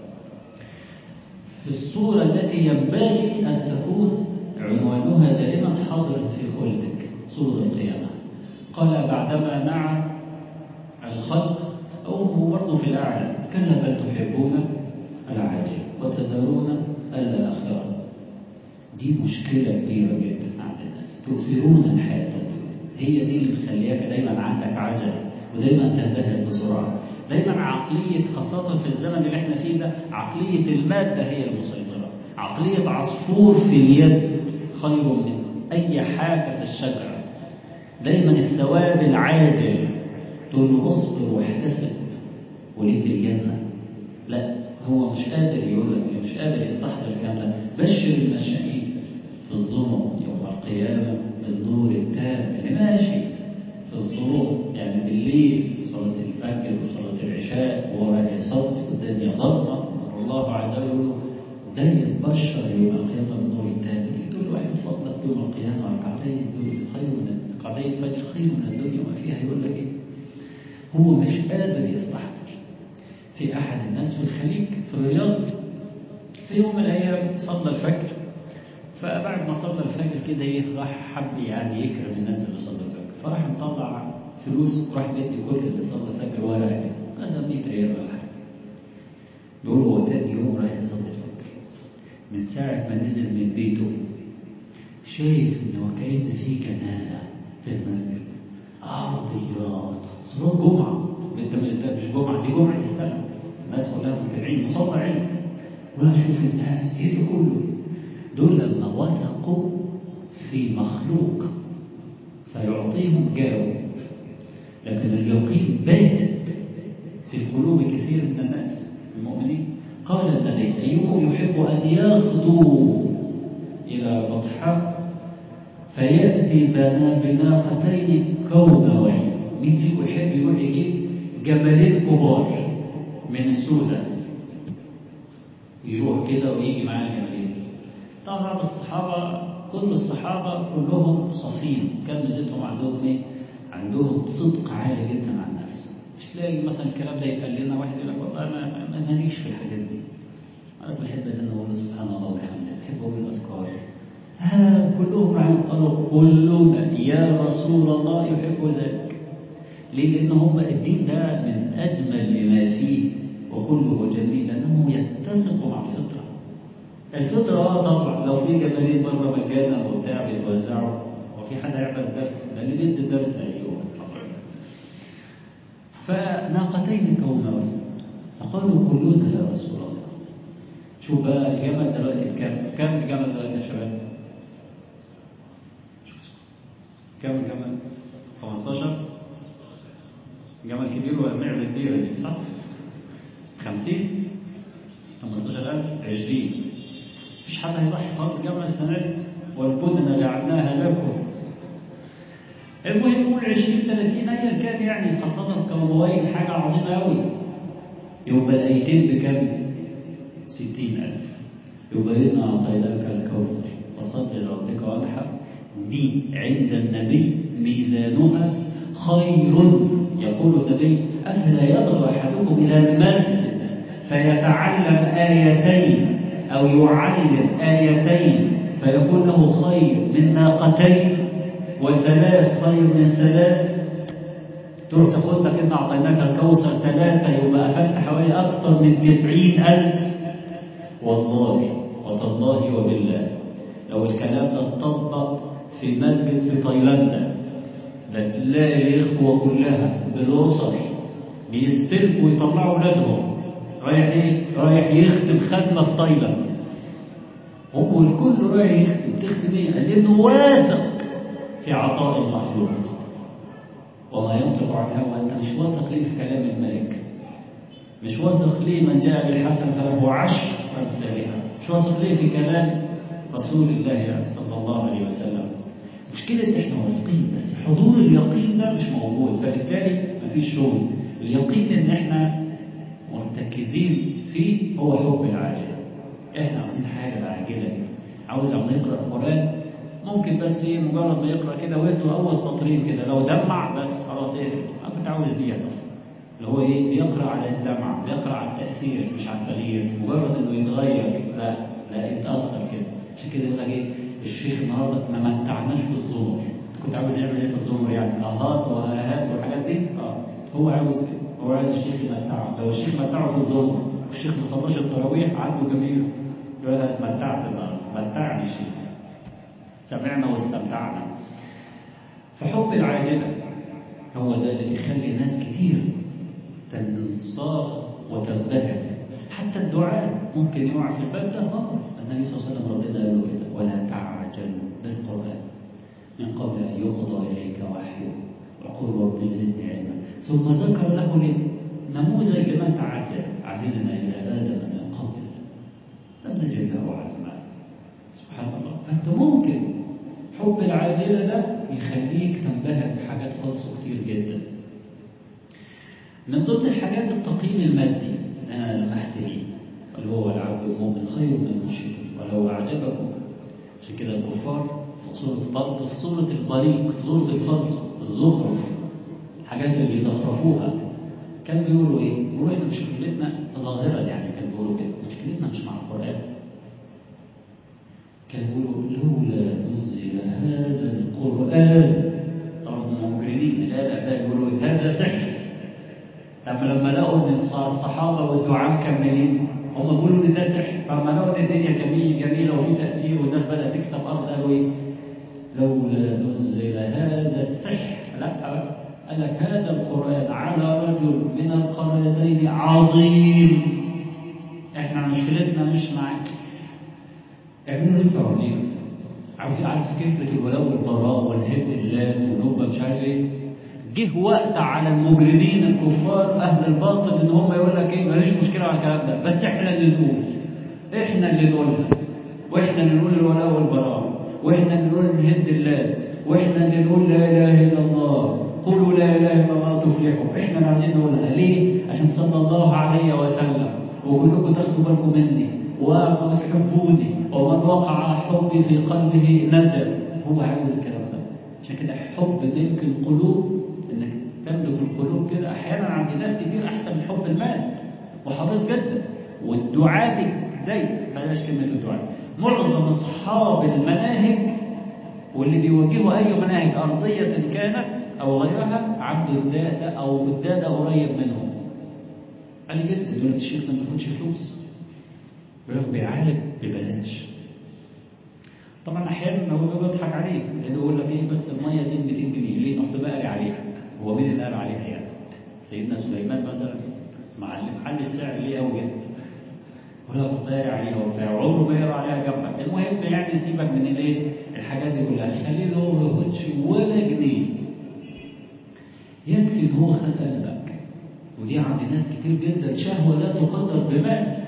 في الصورة التي ينبغي أن تكون عنوانها دائما حاضر في خلدك صورة القيامة قال بعدما نعى الخلق أو هو برضه في الأعلى كلا بل تحبون العاجل وتذرون الآخرة دي مشكلة كبيرة جدا عند الناس تؤثرون الحياة هي دي اللي مخلياك دايما عندك عجل ودايما تنتهي بسرعة دايما عقلية خاصة في الزمن اللي احنا فيه ده عقلية المادة هي المسيطرة عقلية عصفور في اليد خير من أي حاجة في الشجرة دايما الثواب العاجل تقول له اصبر واحتسب وليك الجنة لا هو مش قادر يقول لك مش قادر يستحضر الكلام ده بشر المشاهير في الظلم يوم القيامة بالنور التام اللي ماشي في الظلم يعني بالليل في صلاة الفجر وصلاة العشاء وهو رايح يصلي والدنيا ضلمة الله عز وجل يقول له ده يتبشر يوم القيامة بالنور التام اللي تقول له احنا فضلك يوم القيامة ركعتين دول خير من ركعتين الفجر خير من الدنيا وما فيها يقول لك ايه هو مش قادر يستحضر في أحد الناس في الخليج في الرياض في يوم من الأيام صلى الفجر فبعد ما صلى الفجر كده ايه راح حب يعني يكرم الناس اللي صلوا الفجر فراح مطلع فلوس وراح بيدي كل اللي صلى الفجر ورقه مثلا 100 ريال ولا حاجه بيقول هو تاني يوم رايح يصلي الفجر من ساعة ما نزل من بيته شايف ان وكأن في جنازة في المسجد عرضيات صلاة جمعة انت مش ده مش جمعة دي جمعة السنة الناس كلها متابعين مصلى علم ولا شوف الناس ايه ده كله دول لما وثقوا في تلاقيهم جاءوا لكن اليقين باهت في قلوب كثير من الناس المؤمنين قال النبي أيهم يحب أن يغدو إلى بطحاء فيأتي بنا بناقتين كونوين مين فيكم يحب يروح يجيب جبلين كبار من السودان يروح كده ويجي معاه جبلين طبعا الصحابة كل الصحابة كلهم صفين كان ميزتهم عندهم ايه؟ عندهم صدق عالي جدا عن النفس مش تلاقي مثلا الكلام ده يتقال لنا واحد يقول لك والله انا ما- ماليش في الحاجات دي انا بس بحب ان انا اقول سبحان الله وبحمده بحب اقول الاذكار ها كلهم معاهم قالوا كلنا يا رسول الله يحب ذلك ليه؟ لأن هم الدين ده من أجمل ما فيه وكله جميل لأنه يتسق مع الفطرة. الفطرة اه طبعا لو في جمالين بره مجانا وبتاع بيتوزعوا وفي حد هيعمل درس ده اللي بيدي الدرس أيوه فناقتين كونوين فقالوا كلنا يا رسول الله شوف بقى الجمل دلوقتي بكام؟ كام الجمل دلوقتي يا شباب؟ كام الجمل؟ 15 جمل كبير ولا معدة كبيرة دي صح؟ 50 15000 20 مفيش حد هيضحي خالص جمل السنة دي والبدن جعلناها لكم المهم نقول 20 30 ايا كان يعني خاصة كموبايل حاجة عظيمة قوي يبقى الايتين بكام؟ 60000 يبقى إنا أعطيناك الكوثر فصل لربك وانحر دي عند النبي ميزانها خير يقول النبي أفلا يغدو أحدكم إلى المسجد فيتعلم آيتين أو يعلم آيتين فيكون له خير من ناقتين وثلاث خير من ثلاث تروح تاخد لك إن أعطيناك الكوثر ثلاثة يبقى أخذت حوالي أكثر من تسعين ألف والله وتالله وبالله لو الكلام ده اتطبق في مسجد في تايلاندا لا تلاقي الإخوة كلها بالأسر بيستلفوا ويطلعوا أولادهم رايح إيه؟ رايح يختم ختمة في تايلاند هو الكل رايح يختم تختم إيه؟ لأنه واثق في عطاء المخلوق وما ينطق عن الهوى أنت مش واثق ليه في كلام الملك مش واثق ليه من جاء بالحسن فله عشر أمثالها مش واثق ليه في كلام رسول الله صلى الله عليه وسلم مشكلة احنا واثقين بس حضور اليقين ده مش موجود فبالتالي مفيش شغل اليقين ان احنا مرتكزين فيه هو حب العاجلة احنا عاوزين حاجة عاجلة عاوز عم نقرأ القرآن ممكن بس ايه مجرد ما يقرأ كده ويكتب أول سطرين كده لو دمع بس خلاص اقفل انا كنت عاوز دي بس اللي هو ايه بيقرا على الدمع بيقرا على التاثير مش على التغيير مجرد انه يتغير لا لا يتاثر كده عشان كده يقول لك ايه الشيخ النهارده ما متعناش في الزمر كنت عاوز نعمل ايه في الزمر يعني اهات وهاهات والحاجات دي اه هو عاوز كده هو عايز الشيخ يمتعه لو الشيخ متعه في الزمر والشيخ ما صلاش التراويح عنده جميل يقول انا اتمتعت النهارده متعني الشيخ سمعنا واستمتعنا فحب العاجله هو ده اللي بيخلي ناس كتير تنصاغ وتنبهر حتى الدعاء ممكن يقع في الباب ده اه النبي صلى الله عليه وسلم ربنا قال له كده ولا تعجل بالقران من قبل ان يقضى اليك وحيه وقل رب زدني علما ثم ذكر له نموذج لمن تعجل عهدنا الى ادم من قبل لم نجد له عزما سبحان الله فانت ممكن حب العاجله ده يخليك تنبهر بحاجات خالصه كتير جدا من ضمن الحاجات التقييم المادي اللي انا لمحت ليه اللي هو العبد المؤمن خير من المشرك ولو اعجبكم عشان كده الكفار في سوره برضه في سوره البريق في سوره الفضل الزخرف الحاجات اللي بيزخرفوها كان بيقولوا ايه؟ بيقولوا احنا مشكلتنا ظاهرا يعني كان بيقولوا كده مشكلتنا مش مع القران كان بيقولوا لولا نزل هذا القران طبعا هم مجرمين لا لا لا يقولوا هذا سحر لما لما لقوا ان الصحابه والدعاء مكملين هم بيقولوا ان ده سحر طب ما لقوا ان الدنيا جميل جميله وفي تاثير والناس بدات تكسب ارض قالوا ايه؟ لولا نزل هذا السحر لا قال لك هذا القران على رجل من القريتين عظيم احنا مشكلتنا مش معاك اعملوا اللي انتوا عاوزينه عاوز يعرف فكره الولاء والبراء والهد اللات ونوبه مش عارف ايه جه وقت على المجرمين الكفار اهل الباطل ان هم يقول لك ايه ماليش مشكله على الكلام ده بس احنا اللي نقول احنا اللي نقولها واحنا اللي نقول الولاء والبراء واحنا اللي نقول الهد اللات واحنا اللي نقول لا اله الا الله قولوا لا اله الا الله تفلحوا احنا اللي عايزين نقولها ليه عشان صلى الله عليه وسلم وكلكم تاخدوا بالكم مني وتحبوني ومن وقع حبي في قلبه ندم هو عاوز الكلام ده عشان كده حب ملك القلوب انك تملك القلوب كده احيانا عند ناس كتير احسن من حب المال وحريص جدا والدعاء دي داي بلاش كلمه الدعاء معظم اصحاب المناهج واللي بيواجهوا اي مناهج ارضيه كانت او غيرها عنده الداده او الداده قريب منهم عادي جدا يقول لك الشيخ ما بياخدش فلوس بيروح بيعالج ببلاش طبعا احيانا هو بيضحك عليك لانه يقول لك ايه بس الميه دي 200 جنيه ليه اصل بقري عليها هو مين اللي قال عليها يعني سيدنا سليمان مثلا مع اللي محل السعر ليه قوي جدا ولا بقري عليها وبتاع عمره ما يقرا عليها جنبك المهم يعني سيبك من الايه الحاجات دي كلها خليه اللي هو ما ياخدش ولا جنيه يكفي ان هو خد قلبك ودي عند ناس كتير جدا شهوه لا تقدر بمال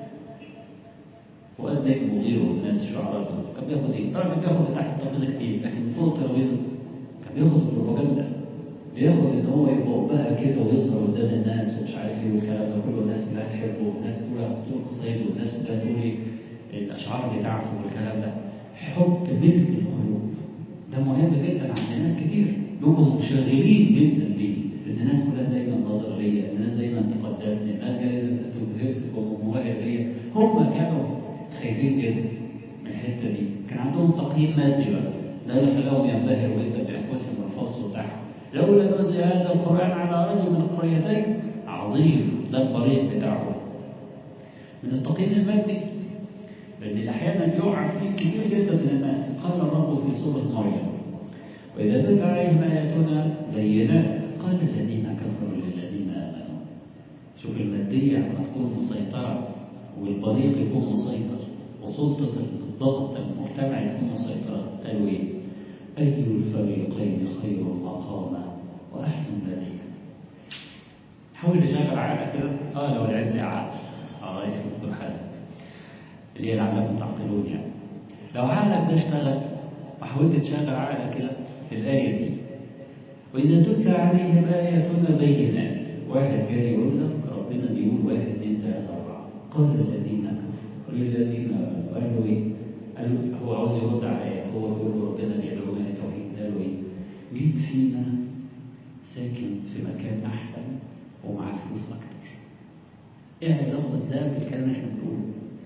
فؤاد نجم وغيره من الناس الشعراء كان بياخد ايه؟ طبعا كان بياخد تحت الترابيزه كتير لكن فوق الترابيزه كان بياخد البروباجندا بياخد ان هو يبقى بقى كده ويظهر قدام الناس ومش عارف ايه والكلام ده كله الناس كلها تحبه والناس كلها تقول قصايد والناس كلها تقول ايه الاشعار بتاعته والكلام ده حب ملك القلوب ده مهم جدا عند ناس كتير بيبقوا منشغلين جدا بيه ان الناس كلها دايما ناظره ليا الناس دايما تقدسني الناس دايما تبهرتكم ومواهب ليا هم كانوا خايفين جدا من الحته دي كان عندهم تقييم مادي بقى ده اللي خلاهم ينبهروا جدا بانفسهم والفصل بتاعهم لولا نزل هذا القران على رجل من القريتين عظيم ده الطريق بتاعه من التقييم المادي لان احيانا يقع فيه كثير جدا من الناس قال الرب في سوره مريم واذا تتلى عليهم اياتنا بينات قال الذين كفروا للذين امنوا شوف الماديه لما تكون مسيطره والطريق يكون مسيطر وسلطة الضغط المجتمعي تكون مسيطرة قالوا إيه؟ أي الفريقين خير مقاما وأحسن بديلا حاول تشغل عقلك كده اه لو لعبت عقل اه يا دكتور حازم اللي هي العلامة تعقلون يعني لو عقلك ده اشتغل وحاولت تشغل عقلك كده في الآية دي وإذا تتلى عليهم آياتنا بينات واحد جاي يقول لك ربنا بيقول واحد اثنين ثلاثة أربعة قال الذين كفروا للذين قالوا ايه؟ قالوا هو عاوز يرد على ايات هو بيقول ربنا بيدعونا للتوحيد قالوا ايه؟ مين فينا ساكن في مكان احسن ومعاه فلوس اكتر؟ ايه علاقه ده بالكلام اللي احنا بنقوله؟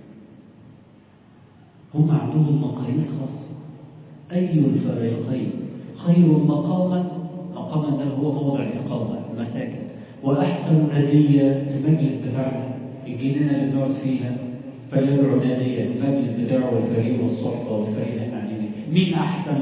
هم عندهم مقاييس خاصه اي الفريقين خير مقاما مقاما ده هو موضع الاقامه المساكن واحسن هديه المجلس بتاعنا الجنينة اللي بنقعد فيها فليدعو نادية المجلس بتاعه والفريق والصحبة والفريق اللي احنا قاعدين مين أحسن؟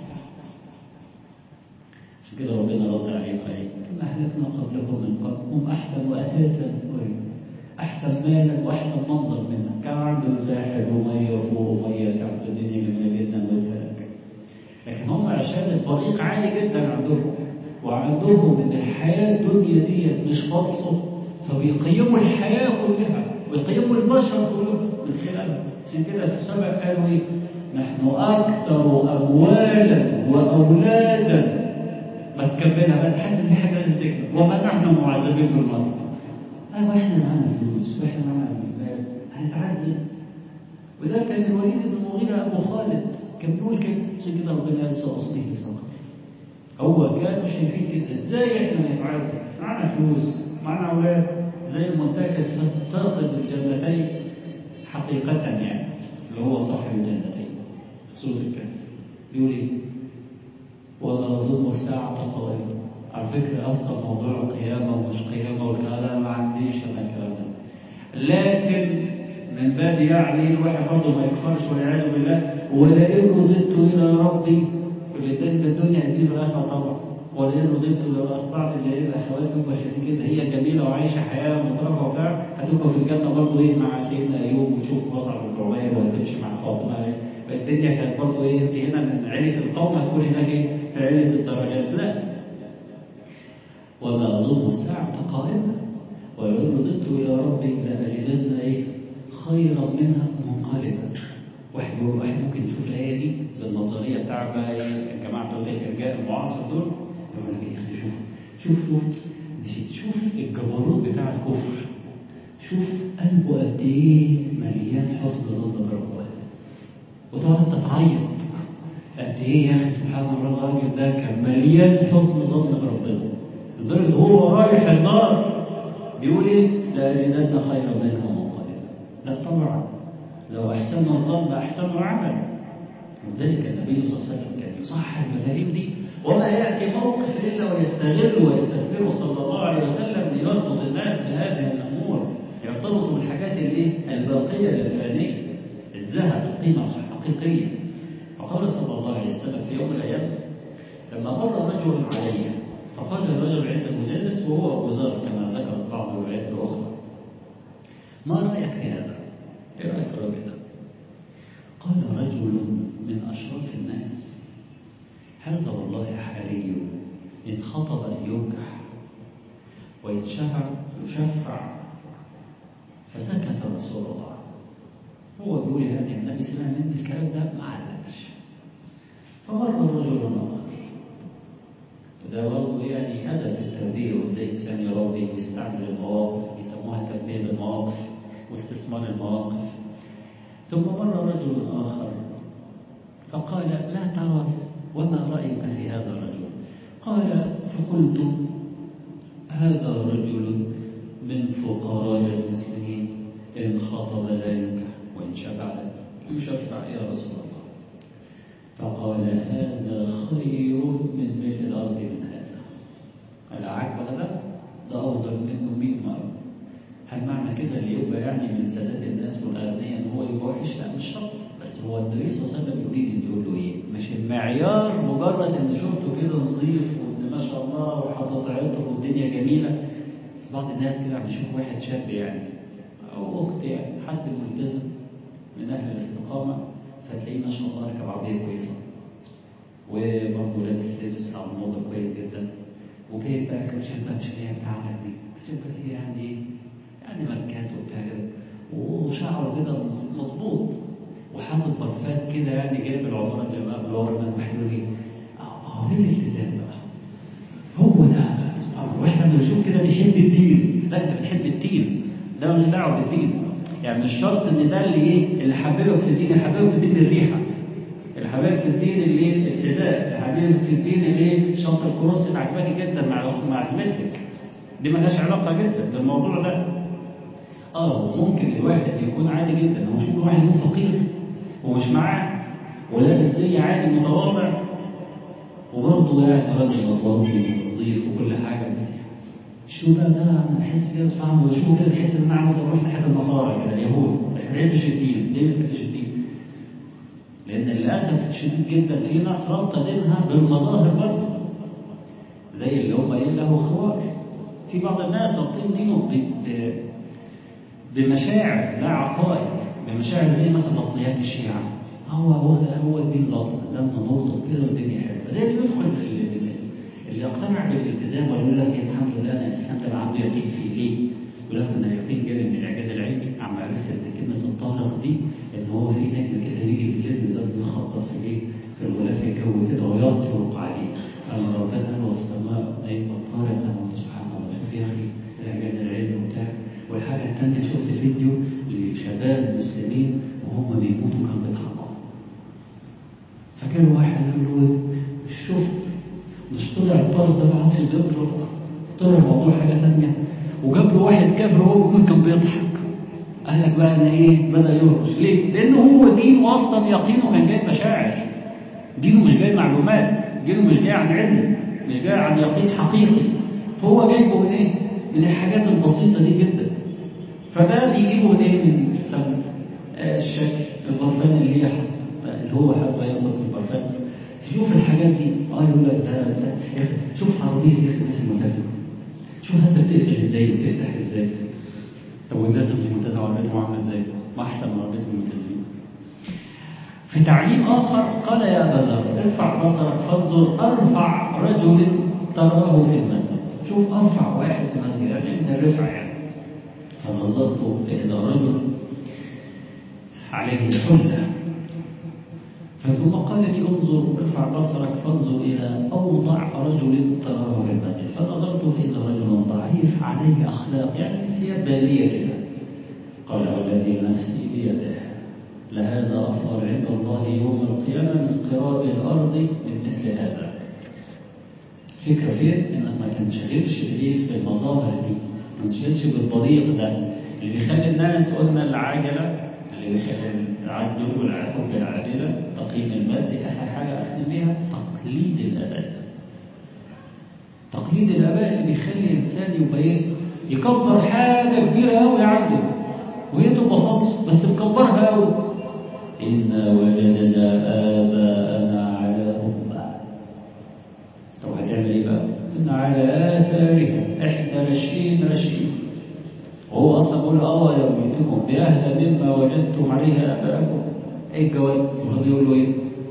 عشان كده ربنا رد عليهم قال كما أهلكنا قبلكم من قبل هم أحسن وأساسا أحسن مالا وأحسن منظر منك كان عنده ساحل ومية وفوق ومية كانت الدنيا جميلة جدا وتهلك لكن هم عشان الطريق عالي جدا عندهم وعندهم ان الحياة الدنيا ديت مش فاصله فبيقيموا الحياة كلها ويقيموا البشر كلهم من خلالها عشان كده في السبع قالوا ايه نحن أكثر أموالا وأولادا ما تكملها بقى تحس ان حاجة لازم تكمل وما نحن معذبين بالنار أيوة احنا معانا فلوس واحنا معانا مال هنتعذب وده كان الوليد بن المغيرة أبو خالد كان بيقول كده عشان كده ربنا قال سأصليه سقط هو كانوا شايفين كده ازاي احنا نتعذب معانا فلوس معنا أولاد زي المنتكس فاقد الجنتين حقيقة يعني اللي هو صاحب الجنتين سورة الكهف بيقول ايه؟ ولا أظن الساعة قائمة على فكرة أصلا موضوع القيامة ومش قيامة والكلام ما عنديش أنا الكلام ده لكن من باب يعني الواحد برضه ما يكفرش والعياذ بالله ولئن رددت إلى ربي اللي في الدنيا هتجيب الآخرة طبعا ولئن رضيت لو أطلعت اللي هي الأخوات تبقى كده هي جميلة وعايشة حياة مطرفة وبتاع هتبقى في الجنة برضه إيه مع سيدنا أيوب وتشوف مصعب بن عمير وهتمشي مع فاطمة الدنيا الدنيا كانت برضه ايه هنا من عيله القوم هتكون هناك ايه في عيله الدرجات لا وما أظن الساعة قائمة ورددت يا ربي لأجدن إيه خيرا منها منقلبا واحد يقول واحد ممكن يشوف الايه دي بالنظريه بتاع بقى ايه الجماعه بتوع الارجاء المعاصر دول يقول لك يا اخي شوف شوف شوف شوف الجبروت بتاع الكفر شوف قلبه قد إيه مليان حسن ظن بربنا وتقعد تتعيط قد ايه يا اخي سبحان الله الراجل ده كان مليان حسن ظن بربنا لدرجه هو رايح النار بيقول ايه؟ لأجدن خيرا منها منقلبا لا طبعا لو احسن الظن احسن عمل لذلك النبي صلى الله عليه وسلم كان يصحح المفاهيم دي وما يأتي موقف إلا ويستغل ويستغفره صلى الله عليه وسلم ليربط الناس بهذه الأمور يرتبطوا بالحاجات الايه؟ الباقية الفانية الذهب القيمة الحقيقية وقال صلى الله عليه وسلم في يوم من الأيام لما مر رجل علي فقال الرجل عنده مجلس وهو أبو ذر كما ذكرت بعض الروايات الأخرى ما رأيك في هذا؟ إيه رأيك في الراجل ده؟ قال رجل من أشراف الناس هذا والله حري إن خطب أن ينكح وإن شفع يشفع فسكت رسول الله هو بيقول يعني النبي سمع مني الكلام ده ما علقش فمر رجل آخر وده برضه يعني أدب في التربية وإزاي الإنسان يربي ويستعمل المواقف بيسموها تربية بالمواقف واستثمار المواقف ثم مر رجل آخر فقال لا ترى وما رأيك في هذا الرجل قال فقلت هذا رجل من فقراء المسلمين إن خطب لا ينكح وإن شفع يشفع يا رسول الله فقال هذا خير من ملء الأرض من هذا قال عاجبك ده ده أفضل منه 100 مرة هل معنى كده اللي يبقى يعني من سادات الناس والأغنياء إن هو يبقى وحش؟ لا مش شرط بس هو النبي صلى الله عليه وسلم يريد إن يقول له إيه؟ مش المعيار مجرد إن شفته كده نظيف وإن ما شاء الله وحاطط عطر والدنيا جميلة بس بعض الناس كده عم يشوف واحد شاب يعني أو أخت يعني حد ملتزم من أهل الاستقامة فتلاقيه ما شاء الله راكب عربية كويسة وبرضه لابس لبس على الموضة كويس جدا وجايب بقى كام شابة مش هي بتاعتك دي شابة هي يعني إيه؟ يعني ماركات وبتاع كده وشعره كده مظبوط وحاطط برفان كده يعني جايب العمارة اللي قبل ورا واحد يقول ايه؟ اه هي الالتزام بقى هو ده سبحان الله واحنا لما بنشوف كده بيحب الدين لا انت بتحب الدين ده مش دعوه بالدين يعني مش شرط ان ده اللي ايه اللي حببك في الدين اللي حببك في الدين الريحه اللي حببك في الدين اللي ايه الابتداء اللي حببك في الدين اللي ايه شنطه الكروس اللي عجباكي جدا مع مع زميلتك دي مالهاش علاقه جدا بالموضوع ده اه ممكن الواحد يكون عادي جدا هو شوف واحد يكون فقير ومش معاه ولابس زي عادي متواضع وبرضه يعني راجل متواضع نظيف وكل حاجه بس شو بقى ده انا بحس كده سبحان الله شو كده بحس ان انا عاوز اروح ناحيه النصارى كده اليهود ما بحبش الدين ليه ما بحبش الدين؟ لان للاسف الشديد جدا في ناس رابطه دينها بالمظاهر برضه زي اللي هم ايه له خوار في بعض الناس رابطين دينه بمشاعر لا عقائد بمشاعر زي مثلا بطنيات الشيعة هو هو هو الدين لطم ده نلطم كده والدنيا حلوه زي اللي يدخل اللي يقتنع بالالتزام ويقول لك الحمد لله انا الانسان ده عنده يقين فيه ليه؟ يقول لك انا اليقين جاي من الاعجاز العلمي عم عرفت ان كلمه الطارق دي ان هو في نجم كده يجي في الليل ده بيخبط في ايه؟ في الغلاف الجوي كده ويطرق عليه فلما ربنا قال والسماء نجم الطارق انا سبحان الله شوف يا اخي الاعجاز العلمي وبتاع والحاجة الثانية شفت فيديو لشباب مسلمين وهم بيموتوا كانوا بيضحكوا فكان واحد قال له شفت مش طلع الطرد ده ما عادش جاب طلع الموضوع حاجة ثانية وجاب له واحد كافر وهو بيموت كان بيضحك قال لك بقى انا ايه بدأ يهرش ليه؟ لأنه هو دينه أصلا يقينه كان جاي مشاعر دينه مش جاي معلومات دينه مش جاي عن علم مش جاي عن يقين حقيقي فهو جايبه من ايه؟ من الحاجات البسيطة دي جدا فده بيجيبه من ايه من السمن آه الشكل البرفان اللي هي اللي هو حاطه ياخد في البرفان شوف الحاجات دي اه يقول لك ده, ده شوف عربيه يا اخي الناس الملتزمه شوف انت بتقفل ازاي وبتفتح ازاي طب والناس اللي مش ملتزمه عربيتهم عامله ازاي؟ ما احسن من عربيه الملتزمين في تعليم آخر قال يا أبا ذر ارفع بصرك فانظر أرفع رجل تراه في المسجد شوف أرفع واحد في المسجد يعني من الرفع يعني فنظرت إلى رجل عليه حلة ثم قال لي انظر ارفع بصرك فانظر إلى أوضع رجل تراه في المسجد فنظرت إلى رجل ضعيف عليه أخلاق يعني ثياب بالية كده قال والذي نفسي بيده لهذا أفضل عند الله يوم القيامة من قراء الأرض من مثل هذا فكرة فين؟ إنك ما تنشغلش بإيه بالمظاهر دي ما تنشغلش بالطريق ده اللي بيخلي الناس قلنا العجلة اللي بيخلي العدل والحب العادلة تقييم المادي آخر حاجة أختم بيها تقليد الآباء تقليد الآباء اللي بيخلي الإنسان يبقى إيه؟ يكبر حاجة كبيرة أوي عنده وهي تبقى خالص بس مكبرها أوي إنا وجدنا آباءنا على أمة طب هنعمل إيه بقى؟ إن على آثارهم إحنا راشقين راشقين وهو أصلا بيقول أه يا بيتكم بأهدى مما وجدتم عليه آباءكم إيه الجواب؟ هو بيقول له إيه؟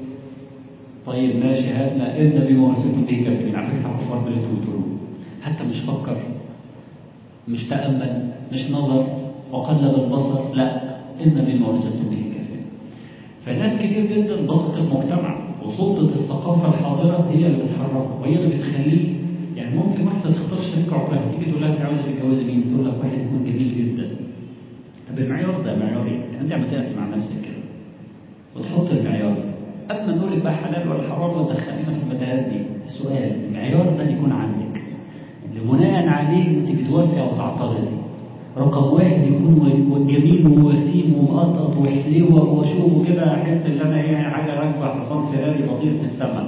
طيب ماشي هاتنا إن بما وصلتم به كافرين على فكرة كفار باللي أنتوا بتقولوه حتى مش فكر مش تأمل مش نظر وقلب البصر لا إن بما وصلتم به كافرين فناس كتير جدا ضغط المجتمع وسلطة الثقافة الحاضرة هي اللي بتحركه وهي اللي بتخليه يعني ممكن واحدة تختار شريك عمرها تيجي تقول لها أنت عاوزة تتجوزي مين؟ تقول لك واحد يكون جميل جدا طب المعيار ده معيار إيه؟ يعني أنت عم تقف مع نفسك كده وتحط المعيار قبل ما نقول لك بقى حلال ولا حرام وتدخلينا في المتاهات دي السؤال المعيار ده يكون عندك اللي بناء عليه أنت بتوافق أو تعترضي رقم واحد يكون جميل ووسيم ومقطط وحليوه واشوفه كده احس ان انا ايه حاجه راكبه حصان فراري بطير في السماء.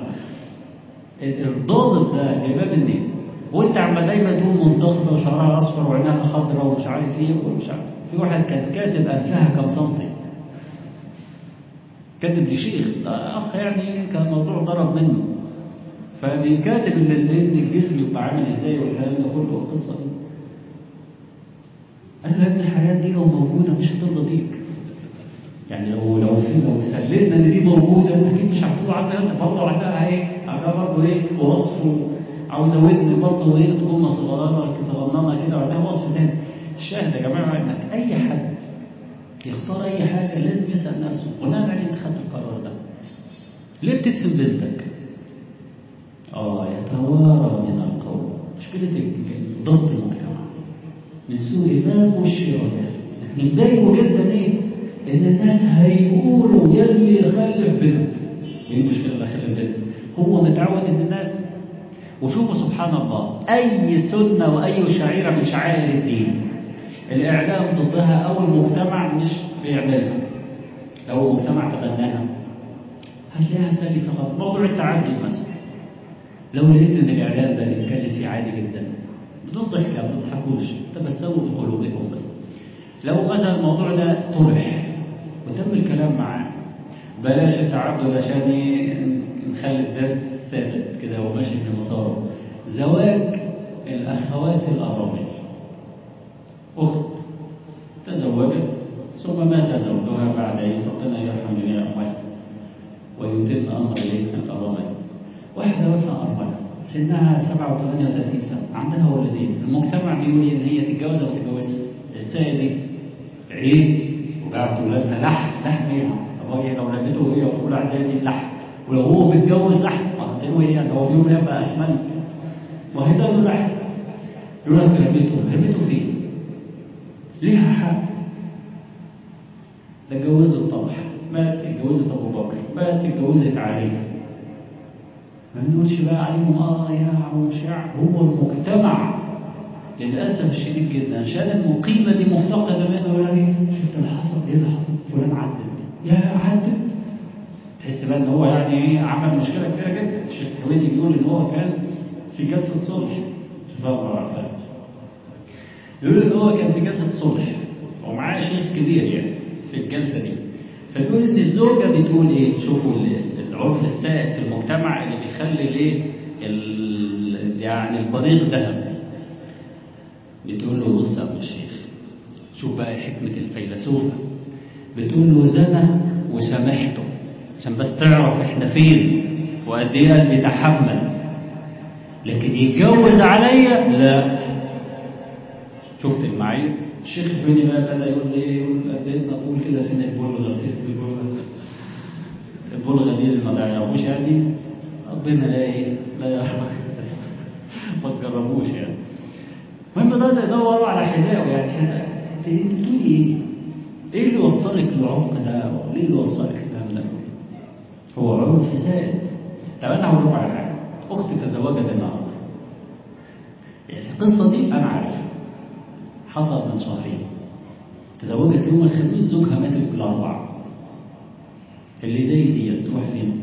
الضابط ده جايباه منين؟ وانت عم دايما تقول منتقبه وشعرها اصفر وعينها خضراء ومش عارف ايه ومش عارف في واحد كان كاتب انفها كام سنتي. كاتب لشيخ اخ يعني كان الموضوع ضرب منه. فبيكاتب ان الجسم يبقى عامل ازاي والكلام ده كله والقصه دي. قال له يا ابني الحياة دي لو موجودة مش هترضى بيك يعني لو لو في لو سلمنا ان دي موجودة اكيد مش هتقول عايزة برضه عندها ايه عندها برضه ايه وصف عاوزة ودن برضه ايه تكون صغيرة صغننة كده وعندها وصف تاني الشاهد يا جماعة انك اي حد يختار اي حاجة لازم يسأل نفسه بناء عليه انت خدت القرار ده ليه بتدفن بنتك؟ اه يتوارى من القوم مشكلة ضغط المجتمع من سوء الباب والشراء نتضايقوا جدا ايه؟ ان الناس هيقولوا يلي يخلف بنت ايه المشكله اللي خلف بنت؟ هو متعود ان الناس وشوفوا سبحان الله اي سنه واي شعيره من شعائر الدين الاعلام ضدها او المجتمع مش بيعملها لو المجتمع تبناها هتلاقيها سلسه خالص موضوع التعدي مثلا لو لقيت ان الاعلام ده بيتكلم فيه عادي جدا بدون ضحك ما تضحكوش تبسموا في قلوبكم بس لو مثلا الموضوع ده طرح وتم الكلام معاه بلاش التعدد عشان نخلي الدرس ثابت كده وماشي في مساره زواج الاخوات الارامل اخت تزوجت ثم مات زوجها بعد ايه ربنا يرحم جميع اموات ويتم امر ايه الارامل واحده مثلا ارمله سنها 37 سنة عندها ولدين المجتمع بيقول ان هي تتجوز او تتجوزها ازاي دي عيب وقعدت ولادها لحم لحم ايه الراجل لو رميته هي في اولى اعدادي لحم ولو هو متجوز لحم ما ايه يعني هو في يوم يبقى اسمنت وهي ده لحم يقول لك رميته رميته فين؟ ليها حق ده اتجوزت طلح مات اتجوزت ابو بكر مات اتجوزت علي ما بنقولش بقى عليهم اه يا وشع هو المجتمع للاسف الشديد جدا عشان المقيمه دي مفتقده منه يقول لك ايه شفت اللي حصل ايه اللي حصل فلان عدت يا عدت تحس بقى ان هو يعني ايه عمل مشكله كبيره جدا الشيخ الحويني بيقول ان هو كان في جلسه صلح شوف الله عارفه يقول ان هو كان في جلسه صلح ومعاه شيخ كبير يعني في الجلسه دي فبيقول ان الزوجه بتقول ايه شوفوا العرف السائد في المجتمع اللي بيخلي الايه يعني البريق ذهب بتقول له بص يا ابو الشيخ شوف بقى حكمه الفيلسوفه بتقول له زنى وسامحته عشان بس تعرف احنا فين وقد ايه قلبي يتحمل لكن يتجوز عليا لا شفت المعايير الشيخ الفيني بقى بدا يقول لي ايه يقول قد ايه نقول كده فين البلغه فين البلغه البلغه دي اللي ما يعرفوش يعني ربنا لا ايه لا يعرف ما تجربوش يعني المهم ده يدور على حذاءه يعني انت بتقول ايه؟ ايه اللي وصلك للعمق ده؟ ليه اللي وصلك الكلام ده؟ هو عرف زائد طب انا هقول لكم على حاجه اختي تزوجت النهارده يعني القصه دي انا عارفها حصل من شهرين تزوجت يوم الخميس زوجها مات الاربعاء اللي زي دي تروح فين؟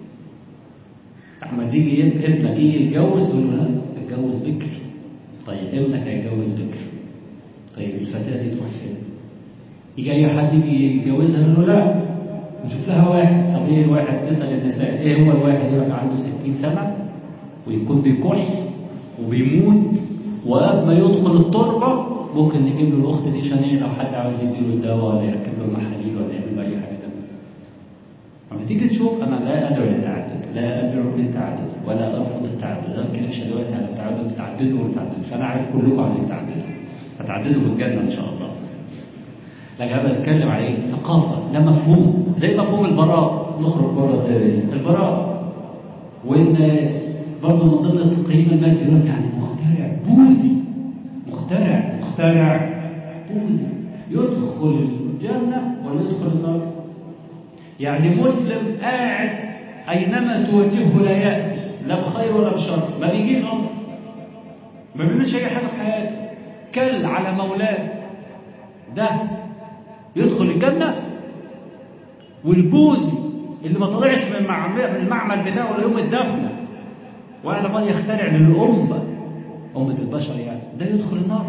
اما تيجي ابنك يجي يتجوز تقول له لا اتجوز بكر طيب ابنك هيتجوز بكر طيب الفتاه دي تروح فين؟ يجي اي حد يجي يتجوزها يقول له لا نشوف لها واحد طب ايه الواحد تسال النساء ايه هو الواحد يقول لك عنده 60 سنه ويكون بيكح وبيموت وقبل ما يدخل التربه ممكن نجيب له الاخت دي شنيع لو حد عاوز يديله الدواء ولا يركب له المحاليل ولا يعمل له اي حاجه تانيه. لما تيجي تشوف انا لا ادعو للتعدد لا ادعو للتعدد ولا ارفض التعدد انا ما بتكلمش دلوقتي على التعدد تعددوا وتعددوا فانا عارف كلكم عايزين تعددوا هتعددوا بالجنه ان شاء الله لكن انا بتكلم على ايه؟ ثقافه ده مفهوم زي مفهوم البراء نخرج بره الدائره البراء وان برضه من ضمن التقييم المادي يقول لك يعني مخترع بوذي مخترع مخترع بوذي يدخل الجنه ولا يدخل النار؟ يعني مسلم قاعد اينما توجهه لا ياتي لا بخير ولا بشر ما بيجيش اصلا ما بيعملش اي حاجه في حياته كل على مولاه ده يدخل الجنة والبوذي اللي ما طلعش من المعمل بتاعه ليوم الدفنة وأنا ما يخترع للأمة أمة البشر يعني ده يدخل النار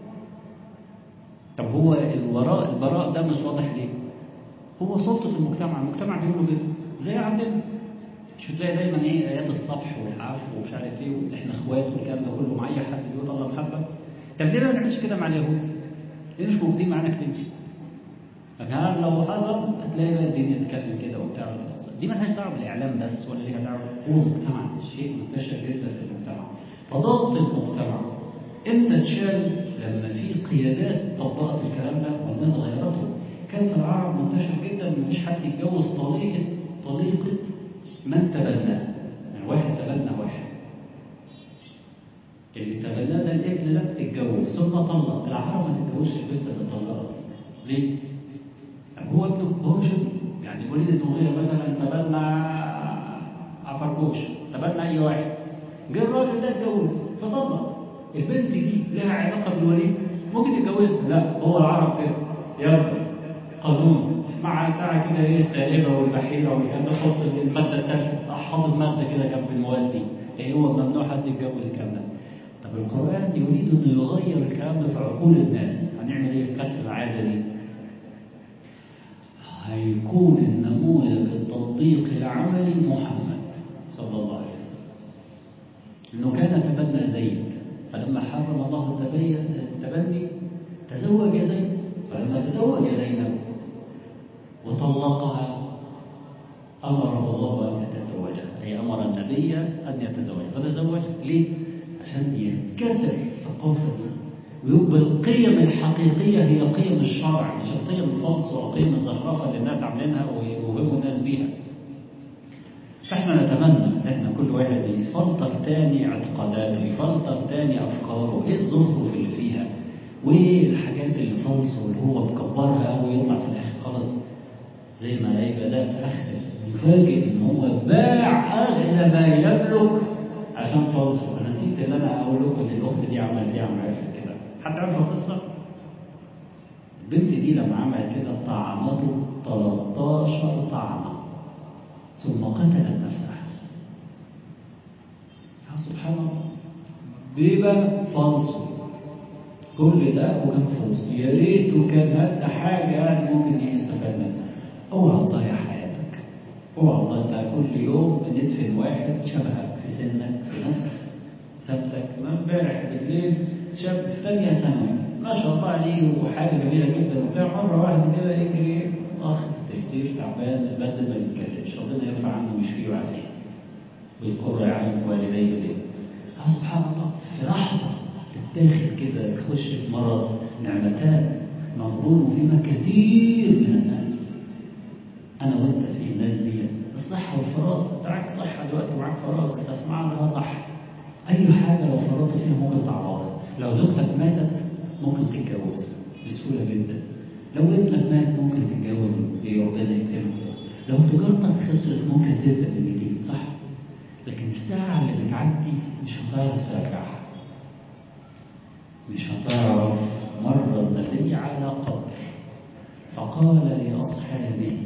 طب هو الوراء البراء ده مش واضح ليه؟ هو سلطة المجتمع المجتمع بيقولوا كده زي عندنا مش بتلاقي دايما ايه ايات الصفح والعفو ومش عارف ايه واحنا اخوات والكلام ده كله مع اي حد بيقول الله محبه طب ليه ما نعملش كده مع اليهود؟ ليه مش موجودين معانا كتير؟ لكن لو حصل هتلاقي بقى الدنيا تتكلم كده وبتاع دي مالهاش دعوه بالاعلام بس ولا ليها دعوه هو المجتمع شيء منتشر جدا في المجتمع فضغط المجتمع امتى تشال لما في قيادات طبقت الكلام ده والناس غيرته كان في العرب منتشر جدا ان مفيش حد يتجوز طليقه طليقه من تبناه يعني واحد تبنى واحد اللي تبناه ده الابن ده اتجوز ثم طلق العرب ما تتجوزش البنت اللي طلقت ليه؟ هو ابنه هو مش ابنه يعني وليد المغيرة مثلا تبنى عفركوش تبنى أي واحد جه الراجل ده اتجوز فطلق البنت دي لها علاقة بالوليد ممكن يتجوزها لا هو العرب كده يلا قانون مع بتاع كده ايه السائبة والبحيرة والكلام ده حط المادة الثالثة حاطط مادة كده جنب المواد دي ايه هو ممنوع حد يتجوز الكلام ده طب القرآن يريد انه يغير الكلام ده في عقول الناس هنعمل ايه في كسر العادة دي؟ هيكون النموذج التطبيقي العملي محمد صلى الله عليه وسلم انه كان تبنى زيد فلما حرم الله التبني تزوج زيد فلما تزوج زينب وطلقها امره الله ان يتزوجها اي امر النبي ان يتزوجها فتزوج ليه؟ عشان ينكسر الثقافه دي ويبقى القيم الحقيقية هي قيم الشرع مش القيم الفلس وقيم الزخرفة اللي الناس عاملينها ويوهموا الناس بيها فاحنا نتمنى احنا كل واحد يفلتر تاني اعتقاداته يفلتر تاني افكاره ايه الزخرف اللي فيها وايه الحاجات اللي فلس واللي هو مكبرها ويطلع في الاخر خلاص زي ما يبقى ده في اخر يفاجئ ان هو باع اغلى ما يملك عشان فلس انا نسيت ان انا اقول لكم ان الاخت دي عملت ايه عملت كده حد عارف القصة؟ البنت دي لما عملت كده طعنته 13 طعنة ثم قتلت نفسها سبحان الله بيبقى فلسو كل ده وكان فلوس يا ريته كان هدى حاجة يعني ممكن يستفاد منها اوعى تضيع حياتك اوعى تضيع كل يوم بندفن واحد شبهك في سنك في نفس سبتك ما امبارح بالليل شاب في ثانية ثانوي ما شاء الله عليه وحاجة جميلة جدا وبتاع مرة واحدة كده يجري واخد كتير تعبان بدل ما يتكلمش ربنا يرفع عنه ويشفيه ويعافيه ويقر يعلم والديه ليه آه سبحان الله في لحظة تتاخد كده تخش في مرض نعمتان مغبون فيما كثير من الناس أنا وأنت في الناس دي الصحة والفراغ معاك صحة دلوقتي معاك فراغ استثمرها لها صح أي حاجة لو فرطت فيها ممكن تعوضها لو زوجتك ماتت ممكن تتجوز بسهولة جدا لو ابنك مات ممكن تتجوز ربنا يكرمك لو تجارتك خسرت ممكن تبدأ من جديد صح لكن الساعة اللي بتعدي مش هتعرف ترجعها مش هتعرف مرة النبي على قبر فقال لأصحابه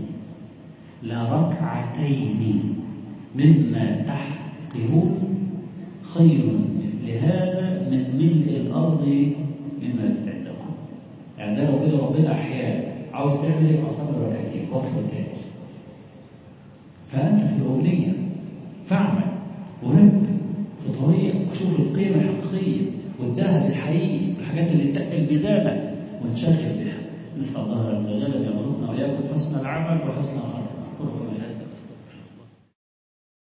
لركعتين مما تحقرون خير لهذا من ملء الأرض مما عندكم يعني ده لو كده ربنا أحيانا عاوز تعمل ايه أصلي ركعتين وقفة تاني فأنت في الأمنية فاعمل ورد في طريق وشوف القيمة الحقيقية والذهب الحقيقي الحاجات اللي تقل ميزانك وانشغل بها نسأل الله عز وجل أن يرزقنا وإياكم حسن العمل وحسن الخاتمة